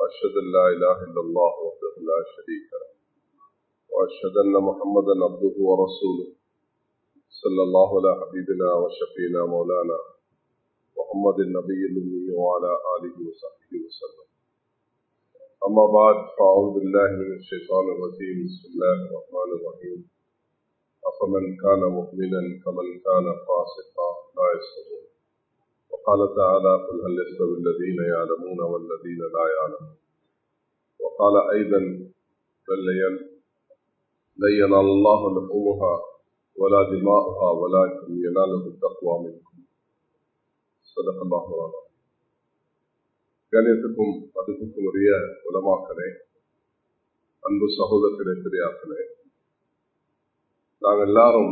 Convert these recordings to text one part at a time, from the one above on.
وأشهد أن لا إله إلا الله وحده لا شريك له وأشهد أن محمدا عبده ورسوله صلى الله على حبيبنا وشفينا مولانا محمد النبي الأمي وعلى آله وصحبه وسلم أما بعد فأعوذ بالله من الشيطان الرجيم بسم الله الرحمن الرحيم أفمن كان مؤمنا كمن كان فاسقا لا يستوون وقال تعالى قل هل يستوي الذين يعلمون والذين لا يعلمون وقال أيضا بل لن ينال الله لحومها ولا دماؤها ولكن يناله التقوى منكم صدق الله العظيم கணியத்துக்கும் மதிப்புக்கும் உரிய உலமாக்களே அன்பு சகோதரர்களே பெரியார்களே நாங்கள் எல்லாரும்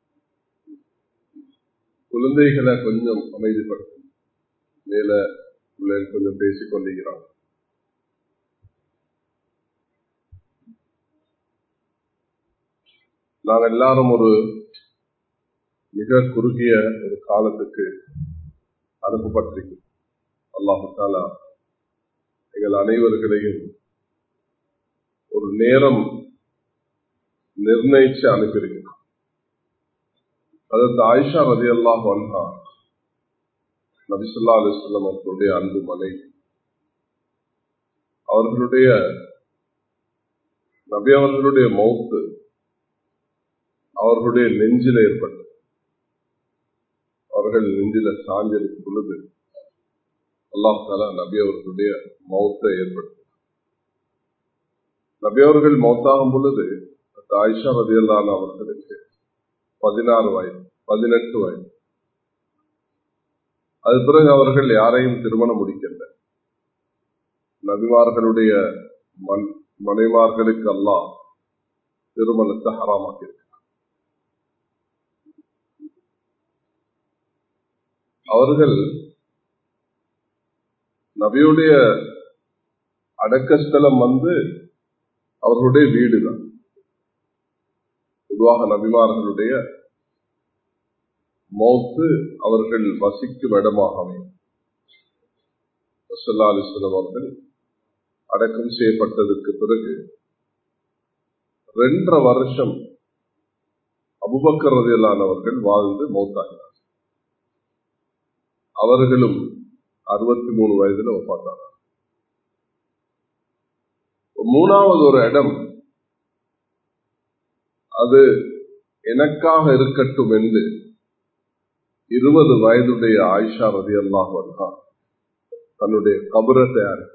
குழந்தைகளை கொஞ்சம் அமைதிப்படுத்தும் மேல பிள்ளைகள் கொஞ்சம் பேசிக் கொண்டிருக்கிறாங்க நாங்கள் எல்லாரும் ஒரு மிக குறுகிய ஒரு காலத்துக்கு அனுப்பப்பட்டிருக்கிறோம் அல்லாஹு தாலா எங்கள் அனைவர்களையும் ஒரு நேரம் நிர்ணயிச்சு அனுப்பியிருக்கிறோம் அதற்கு ஆயிஷா ரதி அல்லாஹ் வன்ஹா நபிசுல்லா அலிஸ்லாம் அவர்களுடைய அன்பு மனை அவர்களுடைய நபி அவர்களுடைய மௌத்து அவர்களுடைய நெஞ்சில ஏற்பட்டது அவர்கள் நெஞ்சில சாஞ்சிருக்கும் பொழுது அல்லாஹ் தாலா நபி அவர்களுடைய மௌத்தை ஏற்பட்டது நபி அவர்கள் மௌத்தாகும் பொழுது ஆயிஷா ரதியல்லான அவர்களுக்கு பதினாறு வயது பதினெட்டு வயது அது பிறகு அவர்கள் யாரையும் திருமணம் முடிக்கல நபிமார்களுடைய மண் மனைமார்களுக்கு அல்லாஹ் திருமணத்தை ஹராமாக்கியிருக்கிறார் அவர்கள் நபியுடைய அடக்கஸ்தலம் வந்து அவர்களுடைய வீடு தான் பொதுவாக நபிமார்களுடைய மௌத்து அவர்கள் வசிக்கும் இடமாக அமையும் அலிஸ்லம் அவர்கள் அடக்கம் செய்யப்பட்டதற்கு பிறகு ரெண்டரை வருஷம் அபுபக்கரதியலானவர்கள் வாழ்ந்து மௌத்தாகினார் அவர்களும் அறுபத்தி மூணு வயதுல ஒப்பாட்டாங்க மூணாவது ஒரு இடம் அது எனக்காக இருக்கட்டும் என்று இருபது வயதுடைய ஆயிஷா ரதி அல்லாஹ் தன்னுடைய கபரை தயாரிக்கிறார்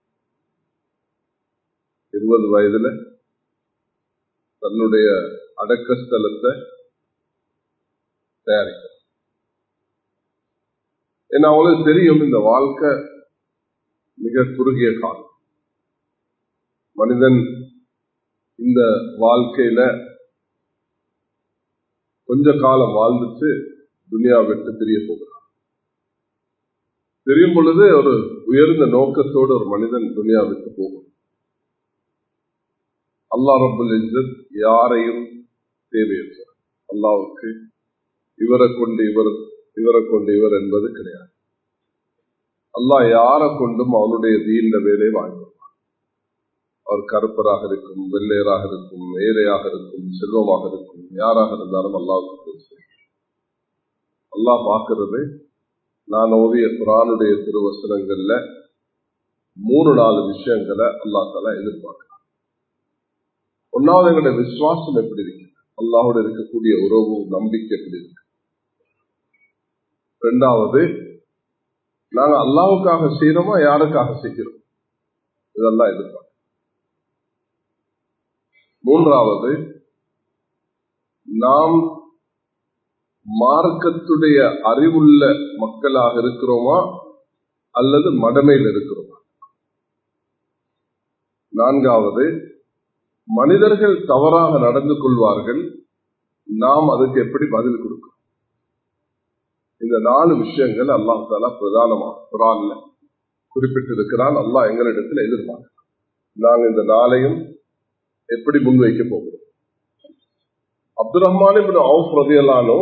இருபது வயதுல தன்னுடைய அடக்கஸ்தலத்தை தயாரிக்கிறார் ஏன்னா அவங்களுக்கு தெரியும் இந்த வாழ்க்கை மிக குறுகிய காலம் மனிதன் இந்த வாழ்க்கையில கொஞ்ச காலம் வாழ்ந்துட்டு துனியா விட்டு தெரிய போகிறான் தெரியும் பொழுது ஒரு உயர்ந்த நோக்கத்தோடு ஒரு மனிதன் துனியா விட்டு போகும் அல்லா ரபுல் இஸ்ஸத் யாரையும் தேவையற்ற அல்லாவுக்கு இவரை கொண்டு இவர் இவரை கொண்டு இவர் என்பது கிடையாது அல்லாஹ் யாரை கொண்டும் அவனுடைய தீண்ட வேலை வாழ்ந்துள்ளார் அவர் கருப்பராக இருக்கும் வெள்ளையராக இருக்கும் ஏழையாக இருக்கும் செல்வமாக இருக்கும் யாராக இருந்தாலும் அல்லாவுக்கு அல்லாஹ் பார்க்கிறது நான் ஓதிய குரானுடைய திருவசனங்கள்ல மூணு நாலு விஷயங்களை அல்லா தலா எதிர்பார்க்கிறான் ஒன்னாவது எங்களுடைய விசுவாசம் எப்படி இருக்கு அல்லாஹோட இருக்கக்கூடிய உறவு நம்பிக்கை எப்படி இருக்கு ரெண்டாவது நாங்க அல்லாவுக்காக செய்யறோமா யாருக்காக செய்கிறோம் இதெல்லாம் எதிர்பார்க்க மூன்றாவது நாம் மார்க்கத்துடைய அறிவுள்ள மக்களாக இருக்கிறோமா அல்லது மடமையில் இருக்கிறோமா நான்காவது மனிதர்கள் தவறாக நடந்து கொள்வார்கள் நாம் அதுக்கு எப்படி பதில் கொடுக்கிறோம் இந்த நாலு விஷயங்கள் அல்லாஹ் தாலா பிரதானமா குரான்ல குறிப்பிட்டிருக்கிறான் அல்லாஹ் எங்களிடத்தில் எதிர்பார்க்க நாங்கள் இந்த நாளையும் எப்படி முன்வைக்க போகிறோம் அப்துல் ரஹ்மான் அவுஃப் ரதியலானோ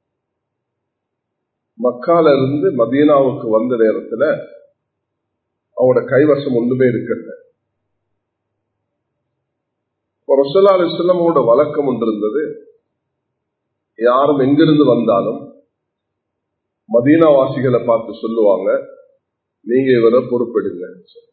மக்கால இருந்து மதீனாவுக்கு வந்த நேரத்துல அவங்களோட கைவசம் ஒன்றுமே இருக்கல ரசல்லா அலிஸ்லமோட வழக்கம் ஒன்று இருந்தது யாரும் எங்கிருந்து வந்தாலும் மதீனாவாசிகளை பார்த்து சொல்லுவாங்க நீங்க இவரை பொறுப்பெடுங்க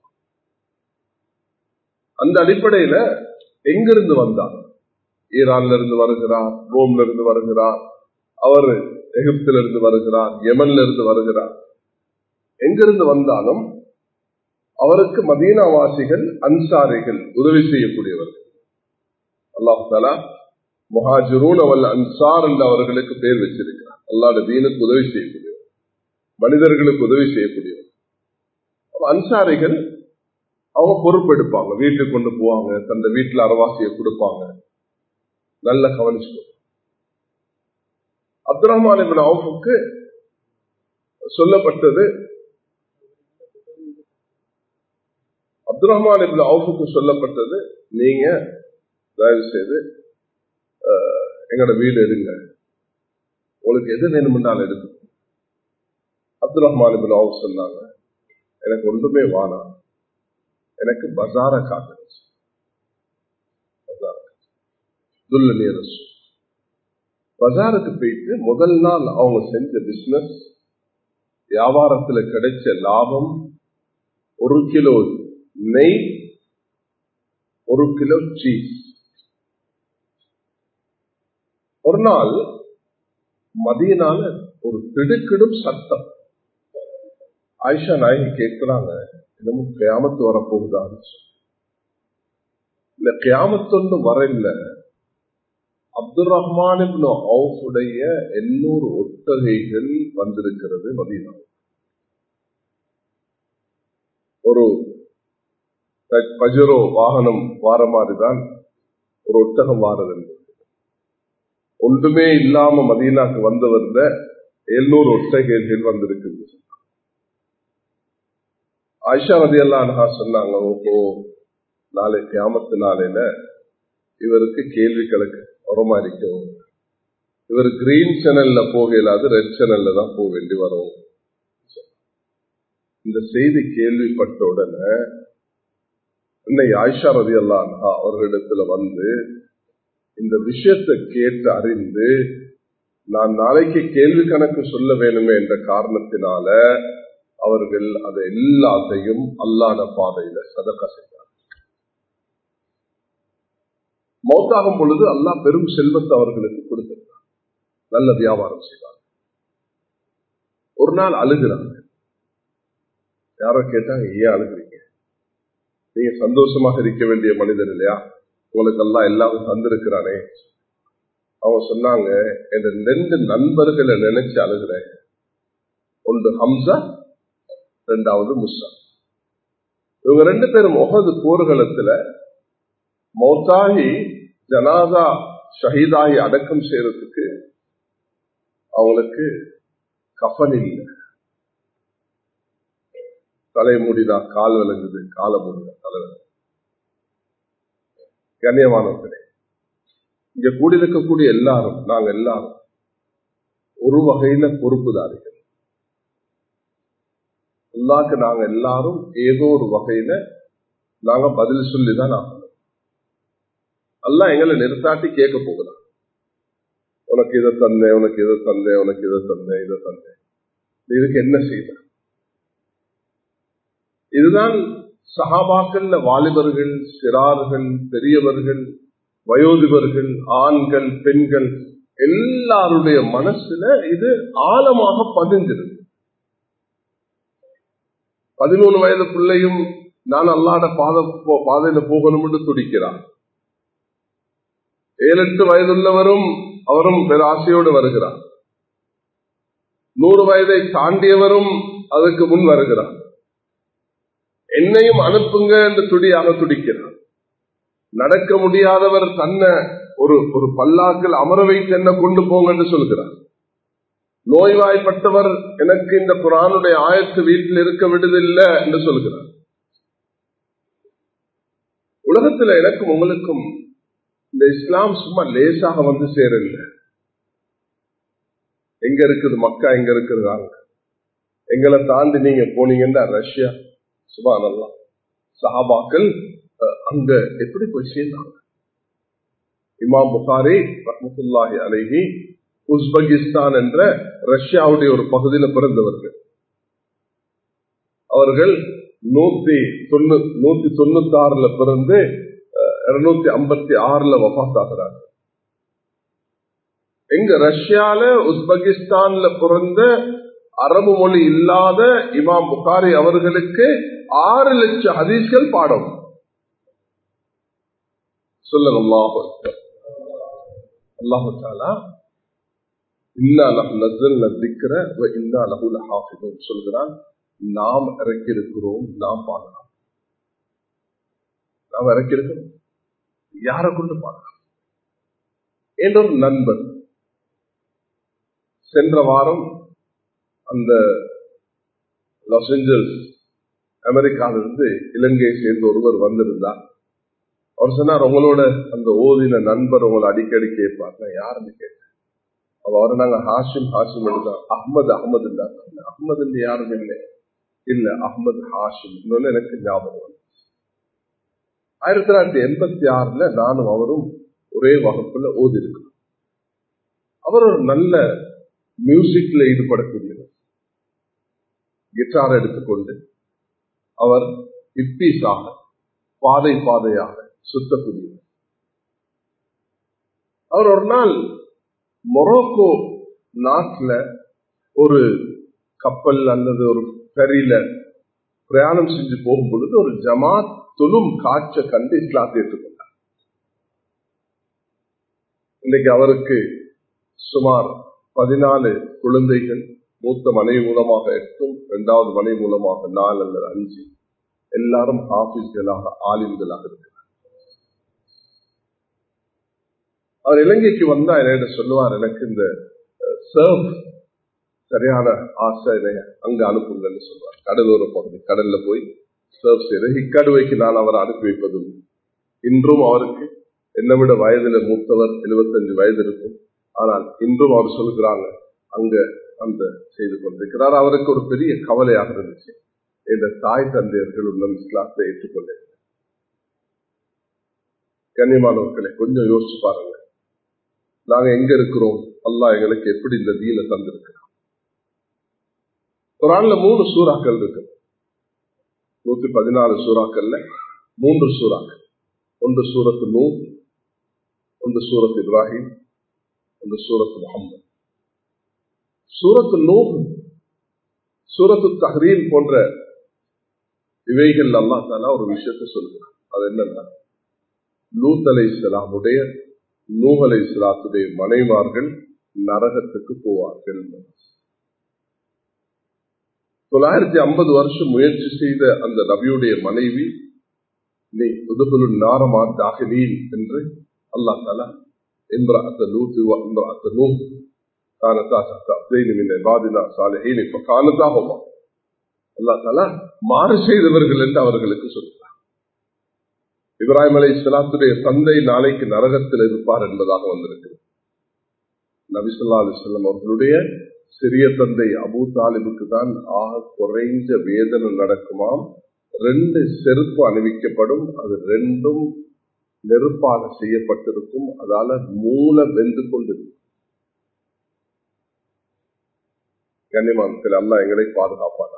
அந்த அடிப்படையில எங்கிருந்து வந்தார் ஈரான்ல இருந்து வருகிறார் ரோம்ல இருந்து வருகிறார் அவர் எகிப்தில இருந்து வருகிறார் யமன்ல இருந்து வருகிறார் எங்கிருந்து வந்தாலும் அவருக்கு மதீனாவாசிகள் அன்சாரிகள் உதவி செய்யக்கூடியவர்கள் அல்லாஹ் தாலா முஹாஜிரூன் அவள் அன்சார் என்று அவர்களுக்கு பேர் வச்சிருக்கிறார் அல்லாட தீனுக்கு உதவி செய்யக்கூடியவர் மனிதர்களுக்கு உதவி செய்யக்கூடியவர் அன்சாரிகள் அவங்க பொறுப்பெடுப்பாங்க வீட்டுக்கு கொண்டு போவாங்க தந்த வீட்டுல அரவாசியை கொடுப்பாங்க நல்ல கவனிச்சு அப்துல் ரஹ்மான் அவுஃபுக்கு சொல்லப்பட்டது அப்துல் ரஹ்மான் இப்னு அவுஃபுக்கு சொல்லப்பட்டது நீங்க தயவு செய்து எங்களோட வீடு எடுங்க உங்களுக்கு எது வேணுமென்றாலும் எடுத்து அப்துல் ரஹ்மான் இப்னு அவுஃப் சொன்னாங்க எனக்கு ஒன்றுமே வானா எனக்கு பஜார காட்டுச்சு பஜாருக்கு போயிட்டு முதல் நாள் அவங்க செஞ்ச பிசினஸ் வியாபாரத்துல கிடைச்ச லாபம் ஒரு கிலோ நெய் ஒரு கிலோ சீஸ் ஒரு நாள் மதியனால ஒரு திடுக்கிடும் சத்தம் ஆயிஷா நாயகி கேட்கிறாங்க இன்னமும் கியாமத்து வரப்போகுதான்னு இந்த கியாமத்து வர இல்ல அப்துல் ரஹ்மான் அவுடைய எண்ணூறு ஒட்டகைகள் வந்திருக்கிறது மதீனா ஒரு பஜரோ வாகனம் வார மாதிரிதான் ஒரு ஒட்டகம் வாரது ஒன்றுமே இல்லாம மதீனாக்கு வந்தவர்ல எழுநூறு ஒட்டகைகள் வந்திருக்குது ஆயிஷா நதி எல்லாம் சொன்னாங்க ஓஹோ நாளை கியாமத்து நாளையில இவருக்கு கேள்வி கணக்கு வரமா இருக்கும் இவர் கிரீன் சேனல்ல போக இல்லாது ரெட் சேனல்ல தான் போக வேண்டி வரும் இந்த செய்தி கேள்விப்பட்ட உடனே இன்னைக்கு ஆயிஷா ரதி எல்லாம் அவர்களிடத்துல வந்து இந்த விஷயத்தை கேட்டு அறிந்து நான் நாளைக்கு கேள்வி கணக்கு சொல்ல வேணுமே என்ற காரணத்தினால அவர்கள் அதை எல்லாத்தையும் அல்லாத பாதையில சதக்க செய்தார் மௌத்தாகும் பொழுது அல்லா பெரும் செல்வத்தை அவர்களுக்கு கொடுத்திருந்தார் நல்ல வியாபாரம் செய்தார் ஒரு நாள் அழுகிறாங்க யாரோ கேட்டாங்க ஏன் அழுகிறீங்க நீங்க சந்தோஷமாக இருக்க வேண்டிய மனிதர் இல்லையா உங்களுக்கு எல்லாம் எல்லாரும் தந்திருக்கிறானே அவங்க சொன்னாங்க என் ரெண்டு நண்பர்களை நினைச்சு அழுகிறேன் ஒன்று ஹம்சா ரெண்டாவது முசா இவங்க ரெண்டு பேரும் முகது போர்க்களத்துல மௌத்தாகி ஜனாதா ஷஹீதாகி அடக்கம் செய்யறதுக்கு அவங்களுக்கு கஃபன் இல்லை தலை மூடிதான் கால் விளங்குது காலை மூடிதான் தலை விளங்குது கண்ணியமானவர்களே இங்க கூடியிருக்கக்கூடிய எல்லாரும் நாங்க எல்லாரும் ஒரு வகையில பொறுப்புதாரிகள் அல்லாக்கு நாங்க எல்லாரும் ஏதோ ஒரு வகையில நாங்க பதில் சொல்லிதான் ஆகணும் அல்லா எங்களை நிறுத்தாட்டி கேட்க போகிறான் உனக்கு இதை தந்தேன் உனக்கு இதை தந்தேன் உனக்கு இதை தந்தேன் இதை தந்தேன் இதுக்கு என்ன செய்த இதுதான் சகாபாக்கள்ல வாலிபர்கள் சிறார்கள் பெரியவர்கள் வயோதிபர்கள் ஆண்கள் பெண்கள் எல்லாருடைய மனசுல இது ஆழமாக பதிஞ்சிருக்கு பதிமூணு வயது பிள்ளையும் நான் அல்லாட பாத பாதையில போகணும்னு துடிக்கிறான் ஏழு எட்டு வயதுள்ளவரும் அவரும் ஆசையோடு வருகிறார் நூறு வயதை தாண்டியவரும் அதுக்கு முன் வருகிறார் என்னையும் அனுப்புங்க என்று துடியாக துடிக்கிறார் நடக்க முடியாதவர் தன்னை ஒரு ஒரு பல்லாக்கில் அமர வைத்து என்ன கொண்டு போங்க என்று சொல்கிறார் நோய்வாய்ப்பட்டவர் எனக்கு இந்த குரானுடைய ஆயத்து வீட்டில் இருக்க விடுதில்லை என்று சொல்கிறார் உலகத்துல எனக்கும் உங்களுக்கும் இந்த இஸ்லாம் சும்மா லேசாக வந்து சேரல எங்க இருக்குது மக்கா எங்க இருக்கிறாங்க எங்களை தாண்டி நீங்க போனீங்கன்னா ரஷ்யா சுபானல்லா சஹாபாக்கள் அஹ், அங்க எப்படி போய் சேர்ந்தாங்க இமாம் புகாரி ரஹமத்துல்லாஹி அலைஹி உஸ்பெகிஸ்தான் என்ற ரஷ்யாவுடைய ஒரு பகுதியில பிறந்தவர்கள் அவர்கள் நூத்தி தொண்ணூ நூத்தி தொண்ணூத்தி ஆறுல பிறந்து இருநூத்தி ஐம்பத்தி ஆறுல வபாத்தாகிறாங்க எங்க ரஷ்யால உஸ்பெகிஸ்தான்ல பிறந்த அரபு மொழி இல்லாத இமாம் புகாரி அவர்களுக்கு ஆறு லட்சம் ஹதீஸ்கள் பாடம் சொல்லுங்க அல்லாஹ் அக்பர். அல்லாஹு தாலா இன்னா லஹு நஸ்ஸல்னா திக்ர வ இன்னா லஹு லஹாஃபிதூன் சொல்கிறான் நாம் இறக்கியிருக்கிறோம் நாம் பாதுகாப்பு நாம் இறக்கியிருக்கிறோம் யாரை கொண்டு பாதுகாப்பு என்ற ஒரு நண்பர் சென்ற வாரம் அந்த லாஸ் ஏஞ்சல்ஸ் அமெரிக்காவிலிருந்து இலங்கையை சேர்ந்த ஒருவர் வந்திருந்தார் அவர் சொன்னார் உங்களோட அந்த ஓதின நண்பர் உங்களை அடிக்கடி கேட்பார் நான் யாருன்னு கேட்டேன் அப்ப அவரை நாங்க ஹாஷிம் ஹாஷிம் எழுதான் அஹ்மது அஹ்மது இல்ல அஹ்மது என்று யாரும் இல்லை இல்ல அஹ்மது ஹாஷிம் இன்னொன்னு எனக்கு ஞாபகம் வந்து ஆயிரத்தி தொள்ளாயிரத்தி எண்பத்தி ஆறுல நானும் அவரும் ஒரே வகுப்புல ஓதி இருக்கோம் அவர் ஒரு நல்ல மியூசிக்ல ஈடுபடக்கூடியவர் கிட்டார் எடுத்துக்கொண்டு அவர் இப்பீஸாக பாதை பாதையாக சுத்தக்கூடியவர் அவர் ஒரு நாள் மொரோக்கோ நாட்டுல ஒரு கப்பல் அல்லது ஒரு ஃபெரியில பிரயாணம் செஞ்சு போகும் பொழுது ஒரு ஜமாத் தொழும் காட்ச கண்டு இஸ்லாத்தை ஏற்றுக்கொண்டார் இன்னைக்கு அவருக்கு சுமார் பதினாலு குழந்தைகள் மூத்த மனைவி மூலமாக எட்டும் இரண்டாவது மனைவி மூலமாக நாலு அல்லது அஞ்சு எல்லாரும் ஆபீஸ்களாக ஆலிம்களாக இருக்கிறார் அவர் இலங்கைக்கு வந்தா என்ன சொல்லுவார் எனக்கு இந்த சர்வ் சரியான ஆசை என்னை அங்க அனுப்புங்கன்னு சொல்லுவார் கடலோர பகுதி கடல்ல போய் சர்வ் செய்த இக்கடுவைக்கு நான் அவரை அனுப்பி வைப்பதும் இன்றும் அவருக்கு என்னை விட வயதுல மூத்தவர் 75 வயது இருக்கும் ஆனால் இன்றும் அவர் சொல்கிறாங்க அங்க அந்த செய்து கொண்டிருக்கிறார் அவருக்கு ஒரு பெரிய கவலையாக இருந்துச்சு இந்த தாய் தந்தையர்கள் உள்ளம் இஸ்லாத்தை ஏற்றுக்கொள்ள கண்ணியமானவர்களை கொஞ்சம் யோசிச்சு பாருங்க நாங்க எங்க இருக்கிறோம் அல்லாஹ் எங்களுக்கு எப்படி இந்த தீன தந்திருக்கிறோம் ஒரு ஆள்ல மூணு சூறாக்கள் இருக்கு நூத்தி பதினாலு சூறாக்கள்ல மூன்று சூறாக்கள் ஒன்று சூரத்து நூ ஒன்று சூரத் இப்ராஹிம் ஒன்று சூரத் முகமது சூரத்து நூ சூரத்து தஹரீம் போன்ற இவைகள் அல்லா தாலா ஒரு விஷயத்தை சொல்கிறார் அது என்னன்னா லூத் அலை இஸ்லாமுடைய நூஹ் அலை இஸ்லாத்துடைய மனைமார்கள் நரகத்துக்கு போவார்கள் தொள்ளாயிரத்தி ஐம்பது வருஷம் முயற்சி செய்த அந்த நபியுடைய மனைவி நீ உதுகுலு நாரமா தாகிலீன் என்று அல்லா தாலா இம்ராத்த லூத்து இம்ராத்த நூ கானதா அப்தைனி மின் இபாதினா சாலிஹீன் இப்ப கானதாகுமா அல்லா தாலா மாறு செய்தவர்கள் என்று அவர்களுக்கு சொல்கிறார் இப்ராஹிம் அலை இஸ்லாத்துடைய தந்தை நாளைக்கு நரகத்தில் இருப்பார் என்பதாக வந்திருக்கிறது நபிசுல்லா அலிஸ்லாம் அவர்களுடைய சிறிய தந்தை அபு தாலிபுக்கு தான் ஆக குறைஞ்ச வேதனை நடக்குமாம் ரெண்டு செருப்பு அணிவிக்கப்படும் அது ரெண்டும் நெருப்பாக செய்யப்பட்டிருக்கும் அதால மூல வெந்து கொண்டிருக்கும் கண்ணியமானத்தில் அல்ல எங்களை பாதுகாப்பானா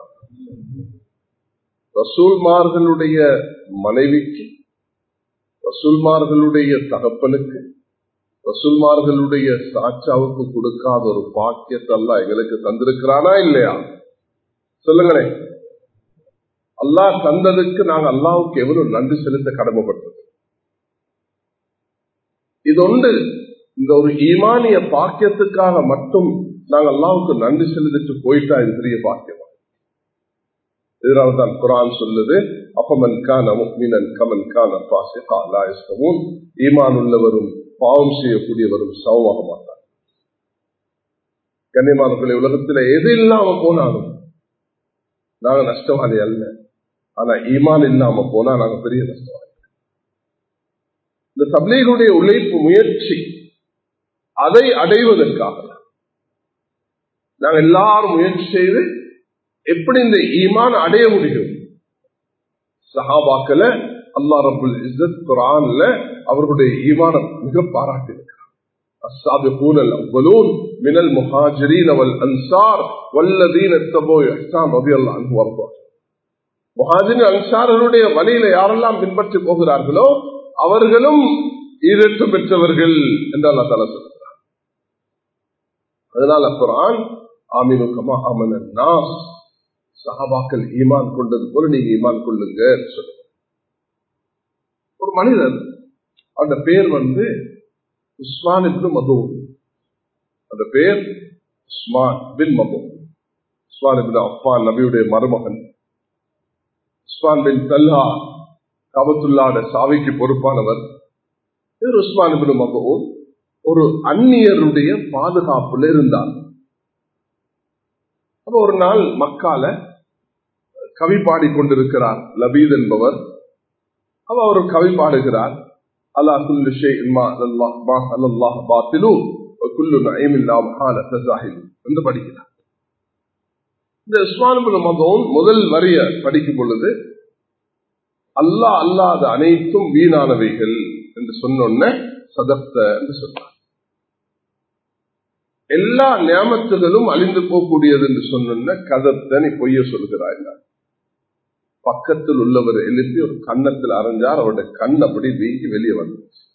ரசூல்மார்களுடைய மனைவிக்கு ரசூல்மார்களுடைய தகப்பனுக்கு ரசூல்மார்களுடைய சாட்சாவுக்கு கொடுக்காத ஒரு பாக்கியத்தை அல்ல எங்களுக்கு தந்திருக்கிறானா இல்லையா சொல்லுங்களேன் அல்லாஹ் தந்ததுக்கு நாங்க அல்லாவுக்கு எவ்வளவு நன்றி செலுத்த கடமைப்பட்டது இது ஒன்று இந்த ஒரு ஈமானிய பாக்கியத்துக்காக மட்டும் நாங்க அல்லாவுக்கு நன்றி செலுத்திட்டு போயிட்டா இது பெரிய பாக்கியமா இதனால்தான் குரான் சொல்லுது அப்பமன் கான முக்மினன் கமன் கான பாசிகா லாயஸ்தமும் ஈமான் உள்ளவரும் பாவம் செய்யக்கூடியவரும் சமமாக மாட்டார் கண்ணியமானவர்களை உலகத்துல எது இல்லாம போனாலும் நாங்க நஷ்டவாதி அல்ல ஆனா ஈமான் இல்லாம போனா நாங்க பெரிய நஷ்டவாதி இந்த தப்லீகுடைய உழைப்பு முயற்சி அதை அடைவதற்காக நாங்க எல்லாரும் முயற்சி செய்து எப்படி இந்த ஈமான் அடைய முடியும் சஹாபாக்களை அல்லா ரபுல் இஸ்ஸத் குரான்ல அவர்களுடைய ஈமானம் மிக பாராட்டியிருக்கிறார் السابقون الأولون من المهاجرين والأنصار والذين اتبعوا إحسان رضي الله عنه وارضاه முஹாஜின் அன்சாரருடைய வழியில யாரெல்லாம் பின்பற்றி போகிறார்களோ அவர்களும் ஈரற்று பெற்றவர்கள் என்று அல்லா தலா சொல்கிறார் அதனால குரான் ஆமினு கமா அமன நாஸ் சஹாபாக்கள் ஈமான் கொண்டது போல நீங்க ஈமான் கொள்ளுங்க சொல்லுங்க ஒரு மனிதன் அந்த பேர் வந்து உஸ்மான் இப்னு மதூன் அந்த பேர் உஸ்மான் பின் மதூன் உஸ்மான் இப்னு அஃபான் நபியுடைய மருமகன் உஸ்மான் பின் தல்ஹா காபத்துல்லாட சாவிக்கு பொறுப்பானவர் இவர் உஸ்மான் இப்னு மதூன் ஒரு அந்நியருடைய பாதுகாப்புல இருந்தார் அப்ப ஒரு நாள் மக்கால கவி பாடிக்கொண்டிருக்கிறார் லபீத் என்பவர் அப்ப அவர் கவி பாடுகிறார் அல்லா குல்லு ஷேல்லாஹ் பாத்திலு குல்லு நயமில்லா மகால தசாஹில் என்று படிக்கிறார் இந்த இஸ்மானுபுல் மதோன் முதல் வரிய படிக்கும் பொழுது அல்லாஹ் அல்லாத அனைத்தும் வீணானவைகள் என்று சொன்ன சதப்த என்று சொன்னார் எல்லா நியமத்துகளும் அழிந்து போகக்கூடியது என்று சொன்ன கதத்தை நீ பொய்ய சொல்கிறாய் பக்கத்தில் உள்ளவர் எழுப்பி ஒரு கன்னத்தில் அரைஞ்சார் அவருடைய கண் அப்படி வீங்கி வெளியே வந்துச்சு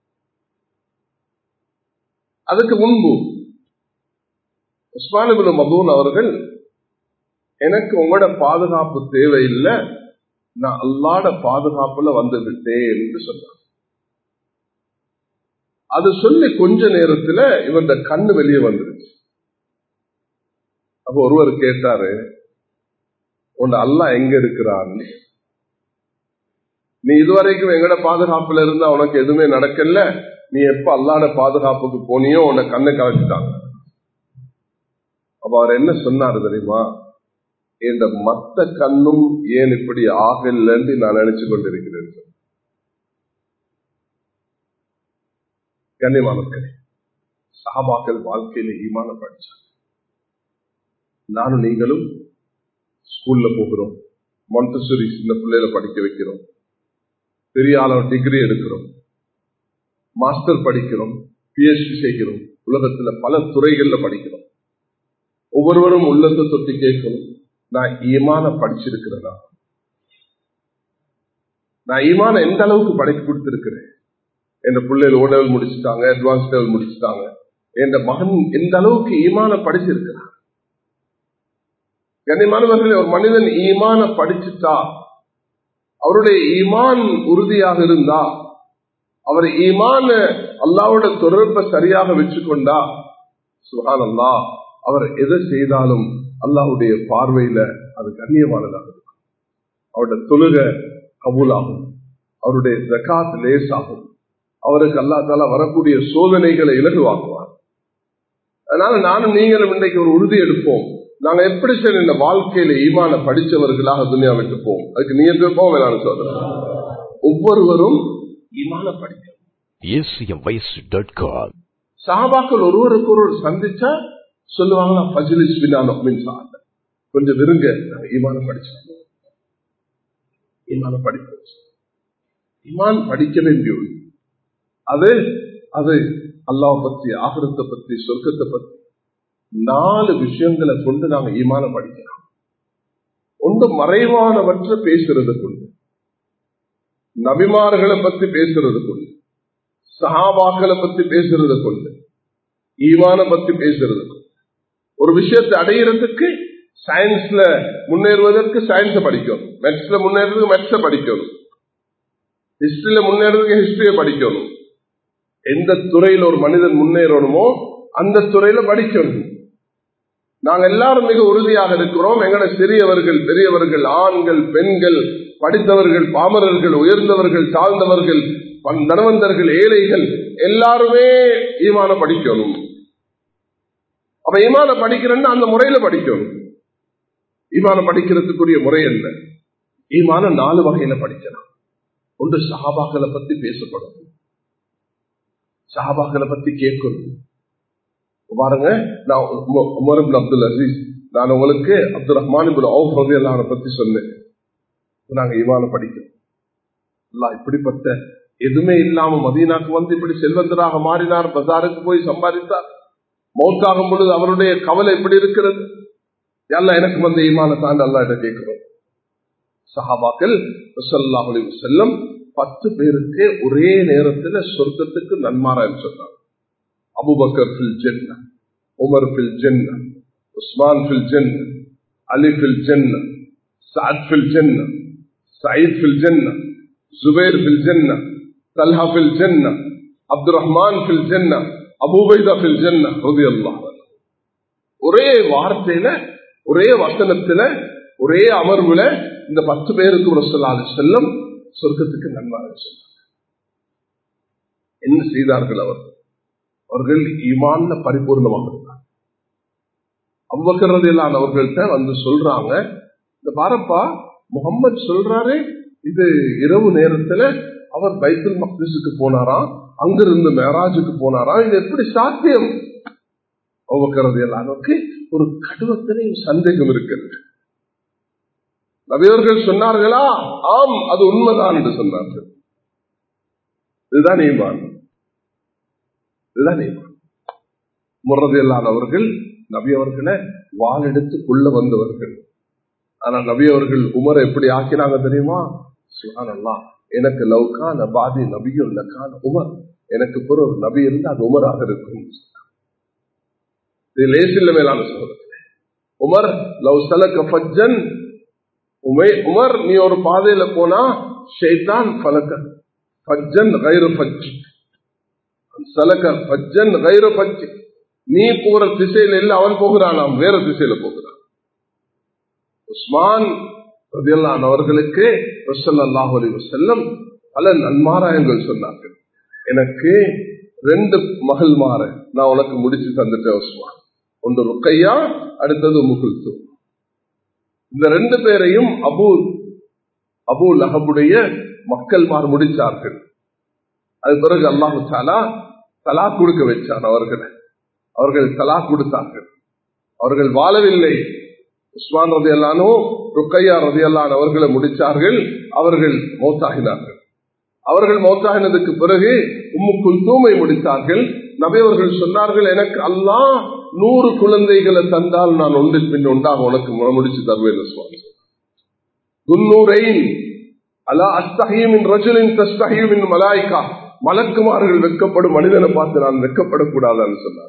அதுக்கு முன்பு உஸ்மானிபுல் மதூன் அவர்கள் எனக்கு உங்களோட பாதுகாப்பு தேவையில்லை நான் அல்லாட பாதுகாப்புல வந்து விட்டேன் என்று சொன்னார் அது சொல்லி கொஞ்ச நேரத்துல இவருடைய கண்ணு வெளியே வந்துருச்சு அப்ப ஒருவர் கேட்டாரு உன் அல்லா எங்க இருக்கிறான்னு நீ இதுவரைக்கும் எங்கட பாதுகாப்புல இருந்தா உனக்கு எதுவுமே நடக்கல நீ எப்ப அல்லாட பாதுகாப்புக்கு போனியோ உன்னை கண்ணை கலைச்சிட்டாங்க அப்ப அவர் என்ன சொன்னாரு தெரியுமா இந்த மத்த கண்ணும் ஏன் இப்படி ஆகலன்னு நான் நினைச்சு கொண்டிருக்கிறேன் கண்ணியமானே சஹாபாக்கள் வாழ்க்கையில ஈமான படிச்சாங்க நானும் நீங்களும் ஸ்கூல்ல போகிறோம் மொண்டசரி சின்ன பிள்ளைகளை படிக்க வைக்கிறோம் பெரிய அளவு டிகிரி எடுக்கிறோம் மாஸ்டர் படிக்கிறோம் பிஹெச்டி செய்கிறோம் உலகத்துல பல துறைகள்ல படிக்கிறோம் ஒவ்வொருவரும் உள்ளத்தை தொட்டி கேட்கணும் நான் ஈமான படிச்சிருக்கிறதா நான் ஈமான எந்த அளவுக்கு படிப்பு கொடுத்திருக்கிறேன் என் பிள்ளைகள் ஓ லெவல் முடிச்சுட்டாங்க அட்வான்ஸ் லெவல் முடிச்சுட்டாங்க என் மகன் எந்த அளவுக்கு ஈமான படிச்சிருக்கிறான் கண்ணியமானவர்களே ஒரு மனிதன் ஈமான படிச்சுட்டா அவருடைய ஈமான் உறுதியாக இருந்தா அவர் ஈமான அல்லாவோட தொடர்பை சரியாக வச்சுக்கொண்டா சுகான் அல்லா அவர் எதை செய்தாலும் அல்லாவுடைய பார்வையில அது கண்ணியமானதாக இருக்கும் அவருடைய தொழுக கபூலாகும் அவருடைய ஜக்காத் லேசாகும் அவருக்கு அல்லா தால வரக்கூடிய சோதனைகளை இலகுவாக்குவார் அதனால நானும் நீங்களும் இன்றைக்கு ஒரு உறுதி எடுப்போம் நாங்க எப்படி சார் இந்த வாழ்க்கையில ஈமான படிச்சவர்களாக துணியா விட்டு போவோம் அதுக்கு நீ இருப்போம் வேணாலும் சொல்றேன் ஒவ்வொருவரும் ஈமான படிக்கணும் சாபாக்கள் ஒருவருக்கு ஒருவர் சந்திச்சா சொல்லுவாங்களா பஜிலிஸ் வினான கொஞ்சம் விருங்க நாங்க ஈமான படிச்சோம் ஈமான படிப்போம் ஈமான் படிக்க வேண்டிய அது அது அல்லாவை பத்தி ஆகிரத்தை பத்தி சொர்க்கத்தை பத்தி நாலு விஷயங்களை கொண்டு நாங்க ஈமான படிக்கிறோம் ஒன்று மறைவானவற்றை பேசுறது கொண்டு நபிமார்களை பத்தி பேசுறது கொண்டு சஹாபாக்களை பத்தி பேசுறது கொண்டு ஈமான பத்தி பேசுறது கொண்டு ஒரு விஷயத்தை அடையிறதுக்கு சயின்ஸ்ல முன்னேறுவதற்கு சயின்ஸை படிக்கணும் மேத்ஸ்ல முன்னேறதுக்கு மேத்ஸை படிக்கணும் ஹிஸ்டரியில முன்னேறதுக்கு ஹிஸ்டரியை படிக்கணும் எந்த துறையில ஒரு மனிதன் முன்னேறணுமோ அந்த துறையில படிக்கணும் நாங்க எல்லாரும் மிக உறுதியாக இருக்கிறோம் எங்கட சிறியவர்கள் பெரியவர்கள் ஆண்கள் பெண்கள் படித்தவர்கள் பாமரர்கள் உயர்ந்தவர்கள் தாழ்ந்தவர்கள் தனவந்தர்கள் ஏழைகள் எல்லாருமே ஈமான படிக்கணும் அப்ப ஈமான படிக்கிறேன்னா அந்த முறையில படிக்கணும் ஈமான படிக்கிறதுக்குரிய முறை என்ன ஈமான நாலு வகையில படிக்கலாம் ஒன்று சஹாபாக்களை பத்தி பேசப்படும் சஹாபாக்களை பத்தி கேட்கணும் பாருங்க நான் உமர் அப்துல் அசீஸ் நான் உங்களுக்கு அப்துல் ரஹ்மான் அவுஃப் பத்தி சொன்னேன் நாங்க ஈமான படிக்கிறோம் அல்லாஹ் இப்படிப்பட்ட எதுவுமே இல்லாம மதீனாக்கு வந்து இப்படி செல்வந்தராக மாறினார் பஜாருக்கு போய் சம்பாதித்தார் மௌத்தாகும் பொழுது அவருடைய கவலை எப்படி இருக்கிறது எல்லாம் எனக்கு வந்து ஈமான தாண்டி அல்லாட்ட கேட்கிறோம் சஹாபாக்கள் ரசல்லாஹ் அலைஹி வஸல்லம் பத்து பேருக்கு ஒரே நேரத்துல சொர்க்கத்துக்கு நன்மாராயம் சொன்னார் அபுபக்கர் ஃபில் ஜென்னா உமர் ஃபில் ஜென்னா உஸ்மான் ஃபில் ஜென்னா அலி ஃபில் ஜென்னா சாத் ஃபில் ஜென்னா சயீத் ஃபில் ஜென்னா ஜுபைர் ஃபில் ஜென்னா தல்ஹா ஃபில் ஜென்னா அப்துல் ரஹ்மான் ஃபில் ஜென்னா அபூபைதா ஃபில் ஜென்னா ரலியல்லாஹு அன்ஹு ஒரே வார்த்தையில ஒரே வசனத்துல ஒரே அமர்வுல இந்த பத்து பேருக்கு ரசல்லாலு செல்லம் சொர்க்கத்துக்கு நன்மாராயம் சொன்னார் என்ன செய்தார்கள் அவர் அவர்கள் ஈமான்ல பரிபூர்ணமாக இருந்தார் அவ்வக்கிறது அவர்கள்ட்ட வந்து சொல்றாங்க இந்த பாரப்பா முகம்மது சொல்றாரு இது இரவு நேரத்துல அவர் பைத்துல் மக்திஸுக்கு போனாராம் அங்கிருந்து மேராஜுக்கு போனாராம் இது எப்படி சாத்தியம் அவ்வக்கிறது எல்லாருக்கு ஒரு கடுவத்திலையும் சந்தேகம் இருக்கிறது நபியவர்கள் சொன்னார்களா ஆம் அது உண்மைதான் என்று சொன்னார்கள் இதுதான் ஈமான் இதுதான் ஈமான் முறதையில்லாத அவர்கள் நபி அவர்களை வாழெடுத்து கொள்ள வந்தவர்கள் ஆனா நபி அவர்கள் உமரை எப்படி ஆக்கினாங்க தெரியுமா சுகானல்லா எனக்கு லவ்கான பாதி நபியும் லக்கான உமர் எனக்கு பிற ஒரு நபி இருந்து அது உமராக இருக்கும் இது லேசில்ல மேலான சோதனை உமர் லவ் சலக்க ஃபஜ்ஜன் உமை உமர் நீ ஒரு பாதையில போனா ஷைத்தான் பலக்க ஃபஜ்ஜன் கைரு ஃபஜ் சலக்க ஃபஜ்ஜன் கைரு ஃபஜ் நீ போற திசையில இல்ல அவன் போகிறானாம் வேற திசையில போகிறான் உஸ்மான் ரதியல்லான் அவர்களுக்கு ரசல்லாஹு அலி வசல்லம் பல நன்மாராயங்கள் சொன்னார்கள் எனக்கு ரெண்டு மகள் மாற நான் உனக்கு முடிச்சு தந்துட்டேன் உஸ்மான் ஒன்று ருக்கையா அடுத்தது முகுல்து இந்த ரெண்டு பேரையும் அபு அபு லஹபுடைய மக்கள் மார் முடிச்சார்கள் அது பிறகு அல்லாஹு சாலா தலா கொடுக்க வச்சான் அவர்களை அவர்கள் தலா கொடுத்தார்கள் அவர்கள் வாழவில்லை உஸ்மான் ரதி அல்லானோ ருக்கையா ரதி அல்லான் அவர்களை முடிச்சார்கள் அவர்கள் மௌத்தாகினார்கள் அவர்கள் மௌத்தாகினதுக்கு பிறகு உம்மு குல்தூமை முடித்தார்கள் நபையவர்கள் சொன்னார்கள் எனக்கு அல்லா நூறு குழந்தைகளை தந்தால் நான் ஒன்றில் பின் ஒன்றாக உனக்கு முடிச்சு தருவேன் சுவாமி துன்னூரைன் அலா அஸ்தஹீமின் ரஜுலின் தஸ்தஹீமின் மலாய்கா மலக்குமார்கள் வெக்கப்படும் மனிதனை பார்த்து நான் வெக்கப்படக்கூடாதான்னு சொன்னார்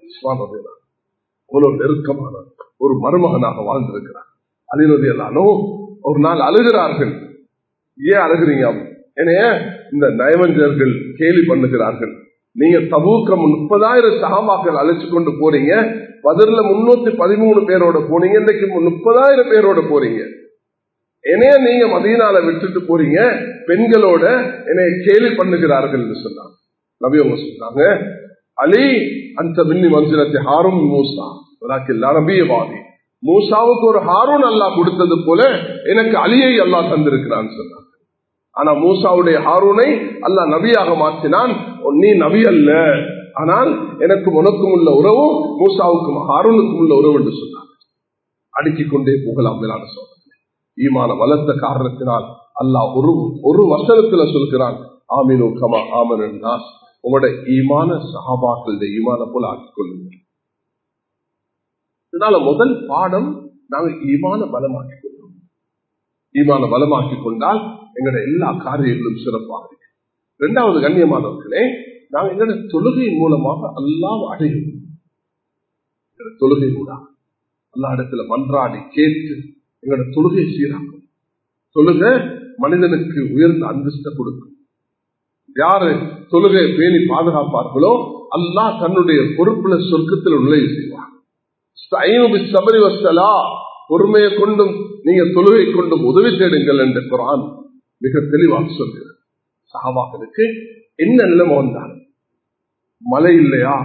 அவ்வளவு நெருக்கமான ஒரு மருமகனாக வாழ்ந்திருக்கிறார் அலிரதி எல்லானோ ஒரு நாள் அழுகிறார்கள் ஏன் அழுகிறீங்க ஏனைய இந்த நயவஞ்சர்கள் கேலி பண்ணுகிறார்கள் நீங்க தபூக்க முப்பதாயிரம் சகாமாக்கள் அழைச்சு கொண்டு போறீங்க பதில முன்னூத்தி பதிமூணு பேரோட போனீங்க இன்னைக்கு முப்பதாயிரம் பேரோட போறீங்க என்னைய நீங்க மதியனால விட்டுட்டு போறீங்க பெண்களோட என்னைய கேலி பண்ணுகிறார்கள் சொன்னாங்க நபி அவங்க சொன்னாங்க அலி அந்த மின்னி மஞ்சளத்தை ஹாரும் மூசா நபியவாதி மூசாவுக்கு ஒரு ஹாரூன் அல்லா கொடுத்தது போல எனக்கு அலியை அல்லா தந்திருக்கிறான்னு சொன்னாங்க ஆனா மூசாவுடைய ஹாரூனை அல்லா நபியாக மாற்றினான் நீ நபி அல்ல ஆனால் எனக்கு உனக்கும் உள்ள உறவு மூசாவுக்கும் ஹாரூனுக்கும் உள்ள உறவு என்று சொன்னார் அடுக்கிக் கொண்டே போகலாம் மேலான சோதனை ஈமான வளர்த்த காரணத்தினால் அல்லாஹ் ஒரு ஒரு வசனத்துல சொல்கிறான் ஆமினோ கமா ஆமன் நாஸ் உங்களோட ஈமான சகாபாக்களுடைய ஈமான போல ஆக்கிக் கொள்ளுங்கள் இதனால முதல் பாடம் நாங்க ஈமான பலமாக்கிக் கொள்ளும் ஈமான பலமாக்கிக் கொண்டால் எங்களோட எல்லா காரியங்களும் சிறப்பாக இருக்கு இரண்டாவது கண்ணியமானவர்களே நாங்க எங்களோட தொழுகையின் மூலமாக அல்லாம் அடையும் தொழுகை கூட எல்லா இடத்துல மன்றாடி கேட்டு எங்களோட தொழுகை சீராக்கும் தொழுகை மனிதனுக்கு உயர்ந்த அந்தஸ்தை கொடுக்கும் யாரு தொழுகை பேணி பாதுகாப்பார்களோ அல்லா தன்னுடைய பொறுப்புல சொர்க்கத்தில் நுழைவு செய்வார் சபரி வசலா பொறுமையை கொண்டும் நீங்க தொழுகை கொண்டும் உதவி தேடுங்கள் என்ற குரான் மிக தெளிவாக சொல்கிறது சகாபாக்களுக்கு என்ன நிலைமை வந்தால் மழை இல்லையா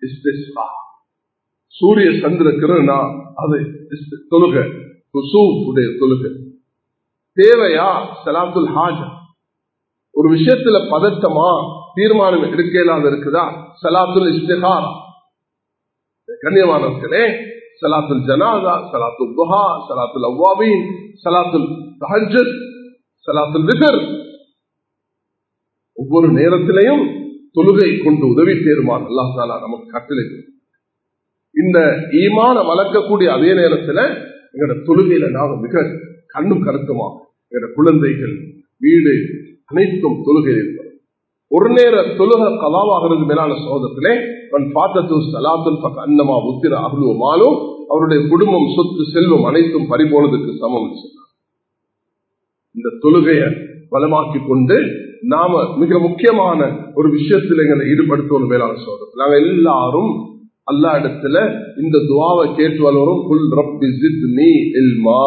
சூரிய சந்திர கிரணா அது தொழுக உடைய தொழுக தேவையா சலாத்துல் ஹாஜ் ஒரு விஷயத்துல பதட்டமா தீர்மானம் எடுக்க இல்லாத இருக்குதா சலாத்துல் இஸ்திகார் கண்ணியமானவர்களே சலாத்துல் ஜனாதா சலாத்துல் துஹா சலாத்துல் அவ்வாபின் சலாத்துல் தஹஜத் சலாத்துல் விதர் ஒவ்வொரு நேரத்திலையும் தொழுகை கொண்டு உதவி சேருமாறு அல்லாஹ் தாலா நமக்கு கட்டளை இந்த ஈமான வளர்க்கக்கூடிய அதே நேரத்துல எங்களோட தொழுகையில நாம மிக கண்ணும் கருத்துமா எங்களோட குழந்தைகள் வீடு அனைத்தும் தொழுகை இருப்பது ஒரு நேர தொழுக கலாவாகிறது மேலான சோதத்திலே அவன் பார்த்தது சலாத்துல் பக் அன்னமா உத்திர அகலுவமாலும் அவருடைய குடும்பம் சொத்து செல்வம் அனைத்தும் பறிபோனதுக்கு சமம் சொன்னார் இந்த தொழுகைய பலமாக்கி கொண்டு நாம மிக முக்கியமான ஒரு விஷயத்தில் எங்களை ஈடுபடுத்தணும் மேலான சோதனை நாங்க எல்லாரும் அல்லா இடத்துல இந்த துவாவை கேட்டு வளரும் புல் ரப்பி ஜித்னி இல்மா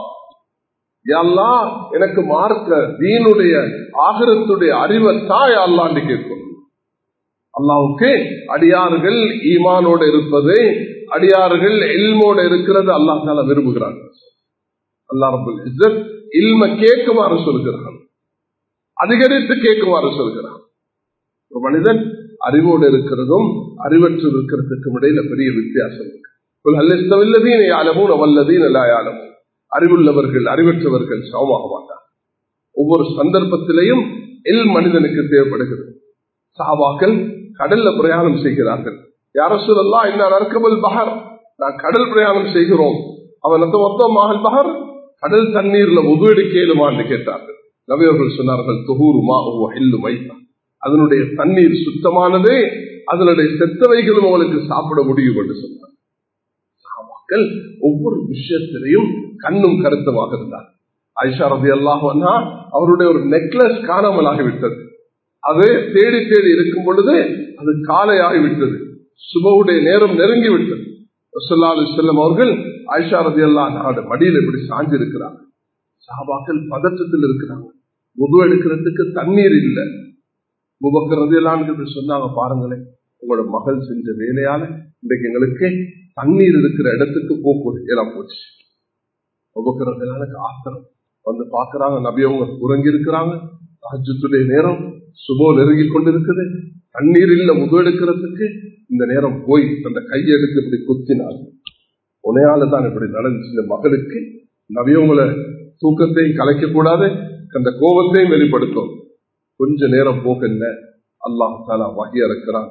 யல்லா எனக்கு மார்க்க தீனுடைய ஆகரத்துடைய அறிவை தாய் அல்லாண்டு கேட்கும் அல்லாவுக்கு அடியார்கள் ஈமானோட இருப்பது அடியார்கள் இல்மோட இருக்கிறது அல்லாஹ் தால விரும்புகிறான் அல்லா ரபுல் இஸ்ஸத் இல்ம கேட்குமாறு சொல்கிறான் அதிகரித்து கேட்குமாறு சொல்கிறான் ஒரு மனிதன் அறிவோடு இருக்கிறதும் அறிவற்று இருக்கிறதுக்கும் இடையில பெரிய வித்தியாசம் இருக்கு அல்லதீன் அறிவுள்ளவர்கள் அறிவற்றவர்கள் சமமாக மாட்டார் ஒவ்வொரு சந்தர்ப்பத்திலையும் எல் மனிதனுக்கு தேவைப்படுகிறது சாபாக்கள் கடல்ல பிரயாணம் செய்கிறார்கள் யார சொல்லலாம் என்ன நற்கபல் பகர் நான் கடல் பிரயாணம் செய்கிறோம் அவனத்தை மொத்தம் மகள் பகர் கடல் தண்ணீர்ல உதவி கேளுமான்னு கேட்டார்கள் நவியவர்கள் சொன்னார்கள் தொகூரு மா எல்லு மைத்தா அதனுடைய தண்ணீர் சுத்தமானது அதனுடைய செத்தவைகளும் அவளுக்கு சாப்பிட முடியும் என்று சொன்னார் சாபாக்கள் ஒவ்வொரு விஷயத்திலையும் கண்ணும் கருத்துமாக இருந்தார் ஐஷா ரபி அல்லாஹா அவருடைய ஒரு நெக்லஸ் காணாமல் ஆகிவிட்டது அது தேடி தேடி இருக்கும் பொழுது அது காலை ஆகிவிட்டது சுபவுடைய நேரம் நெருங்கி விட்டது செல்லம் அவர்கள் ஐஷா ரபி அல்லா நாடு மடியில் இப்படி சாஞ்சிருக்கிறாங்க சாபாக்கள் பதற்றத்தில் இருக்கிறாங்க முது எடுக்கிறதுக்கு தண்ணீர் இல்லை முபக்கிறதையெல்லாம் சொன்னாங்க பாருங்களேன் உங்களோட மகள் செஞ்ச வேலையால இன்றைக்கு எங்களுக்கு தண்ணீர் இருக்கிற இடத்துக்கு போக்குவரத்து எல்லாம் போச்சு முபக்கிறதையெல்லாம் ஆத்திரம் வந்து பாக்குறாங்க நபியவங்க உறங்கி இருக்கிறாங்க அஜத்துடைய நேரம் சுபோ நெருங்கி கொண்டிருக்குது தண்ணீர் இல்ல முது எடுக்கிறதுக்கு இந்த நேரம் போய் அந்த கையெடுத்து இப்படி குத்தினாங்க உனையால தான் இப்படி நடந்துச்சு இந்த மகளுக்கு நவியவங்களை தூக்கத்தையும் கலைக்க கூடாது அந்த கோபத்தையும் வெளிப்படுத்தும் கொஞ்ச நேரம் போக என்ன அல்லாஹ் தாலா வகைய இருக்கிறான்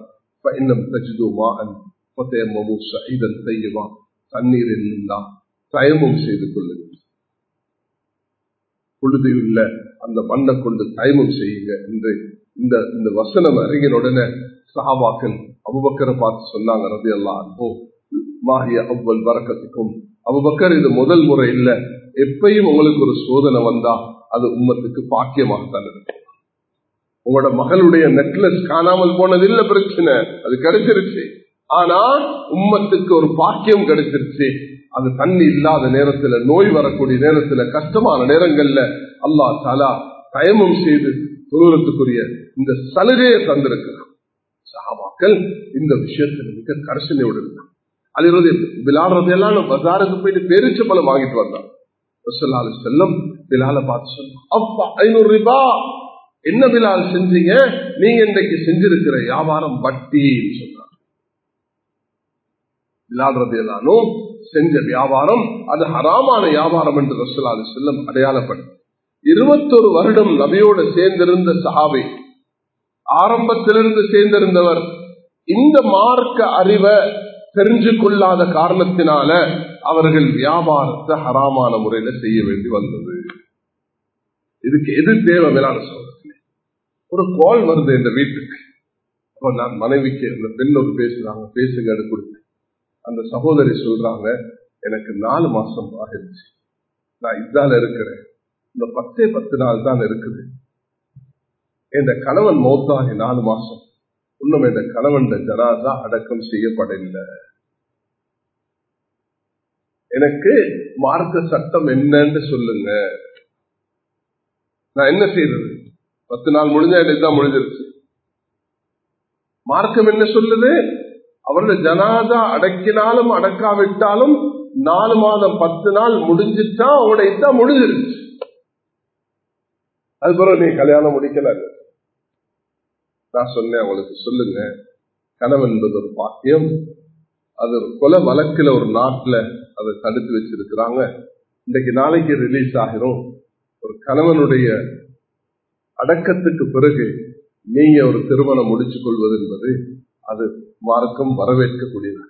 தண்ணீர் இல்லா தயமும் செய்து கொள்ளுங்கள் பொழுதில் அந்த மண்ணை கொண்டு தயமும் செய்யுங்க என்று இந்த இந்த வசனம் இறங்கின உடனே சஹாபாக்கள் அபுபக்கரை பார்த்து சொன்னாங்க ரதி அல்லா அன்போ மாகிய அவ்வல் வரக்கத்துக்கும் அபுபக்கர் இது முதல் முறை இல்ல எப்பயும் உங்களுக்கு ஒரு சோதனை வந்தா அது உம்மத்துக்கு பாக்கியமாகத்தான் இருக்கும் உங்களோட மகளுடைய நெக்லஸ் காணாமல் போனது இல்ல பிரச்சனை அது கிடைச்சிருச்சு ஆனா உம்மத்துக்கு ஒரு பாக்கியம் கிடைச்சிருச்சு அது தண்ணி இல்லாத நேரத்துல நோய் வரக்கூடிய நேரத்துல கஷ்டமான நேரங்கள்ல அல்லா தாலா தயமம் செய்து தொழுவத்துக்குரிய இந்த சலுகையை தந்திருக்கிறான் சகாபாக்கள் இந்த விஷயத்துல மிக கரசனையோடு இருந்தான் அது விளாடுறதெல்லாம் பஜாருக்கு போயிட்டு பெருச்ச பழம் வாங்கிட்டு வந்தான் செல்லம் பிலால பார்த்து சொன்னோம் அப்பா ஐநூறு ரூபாய் என்ன பிலால் செஞ்சீங்க நீங்க இன்றைக்கு செஞ்சிருக்கிற வியாபாரம் வட்டின்னு சொன்னார் விளாடுறது எல்லாரும் செஞ்ச வியாபாரம் அது ஹராமான வியாபாரம் என்று ரசூலாலு செல்லம் அடையாளப்படும் இருபத்தொரு வருடம் நபியோடு சேர்ந்திருந்த சஹாபி ஆரம்பத்திலிருந்து சேர்ந்திருந்தவர் இந்த மார்க்க அறிவை தெரிஞ்சு கொள்ளாத காரணத்தினால அவர்கள் வியாபாரத்தை ஹராமான முறையில செய்ய வேண்டி வந்தது இதுக்கு எது தேவை மேலான சொல்றேன் ஒரு கால் வருது இந்த வீட்டுக்கு அப்ப நான் மனைவிக்கு அந்த பெண் ஒரு பேசுறாங்க பேசுங்க கொடுத்தேன் அந்த சகோதரி சொல்றாங்க எனக்கு நாலு மாசம் ஆகிடுச்சு நான் இதால இருக்கிறேன் இந்த பத்தே பத்து நாள் தான் இருக்குது என் கணவன் மௌத்தாகி நாலு மாசம் இன்னும் என் கணவன் ஜனாதா அடக்கம் செய்யப்படவில்லை எனக்கு மார்க்க சட்டம் என்னன்னு சொல்லுங்க நான் என்ன செய்யறது பத்து நாள் முடிஞ்சா எனக்கு தான் முடிஞ்சிருச்சு மார்க்கம் என்ன சொல்லுது அவருடைய ஜனாதா அடக்கினாலும் அடக்காவிட்டாலும் நாலு மாதம் பத்து நாள் முடிஞ்சிட்டா அவங்களோட இதான் முடிஞ்சிருச்சு அது பிறகு நீ கல்யாணம் முடிக்கல நான் சொன்னேன் அவங்களுக்கு சொல்லுங்க கனவு என்பது ஒரு பாக்கியம் அது ஒரு கொலை வழக்குல ஒரு நாட்டுல அதை தடுத்து வச்சிருக்கிறாங்க இன்னைக்கு நாளைக்கு ரிலீஸ் ஆகிரும் ஒரு கணவனுடைய அடக்கத்துக்கு பிறகு நீங்க ஒரு திருமணம் முடிச்சுக் கொள்வது என்பது அது மார்க்கம் வரவேற்கக்கூடியது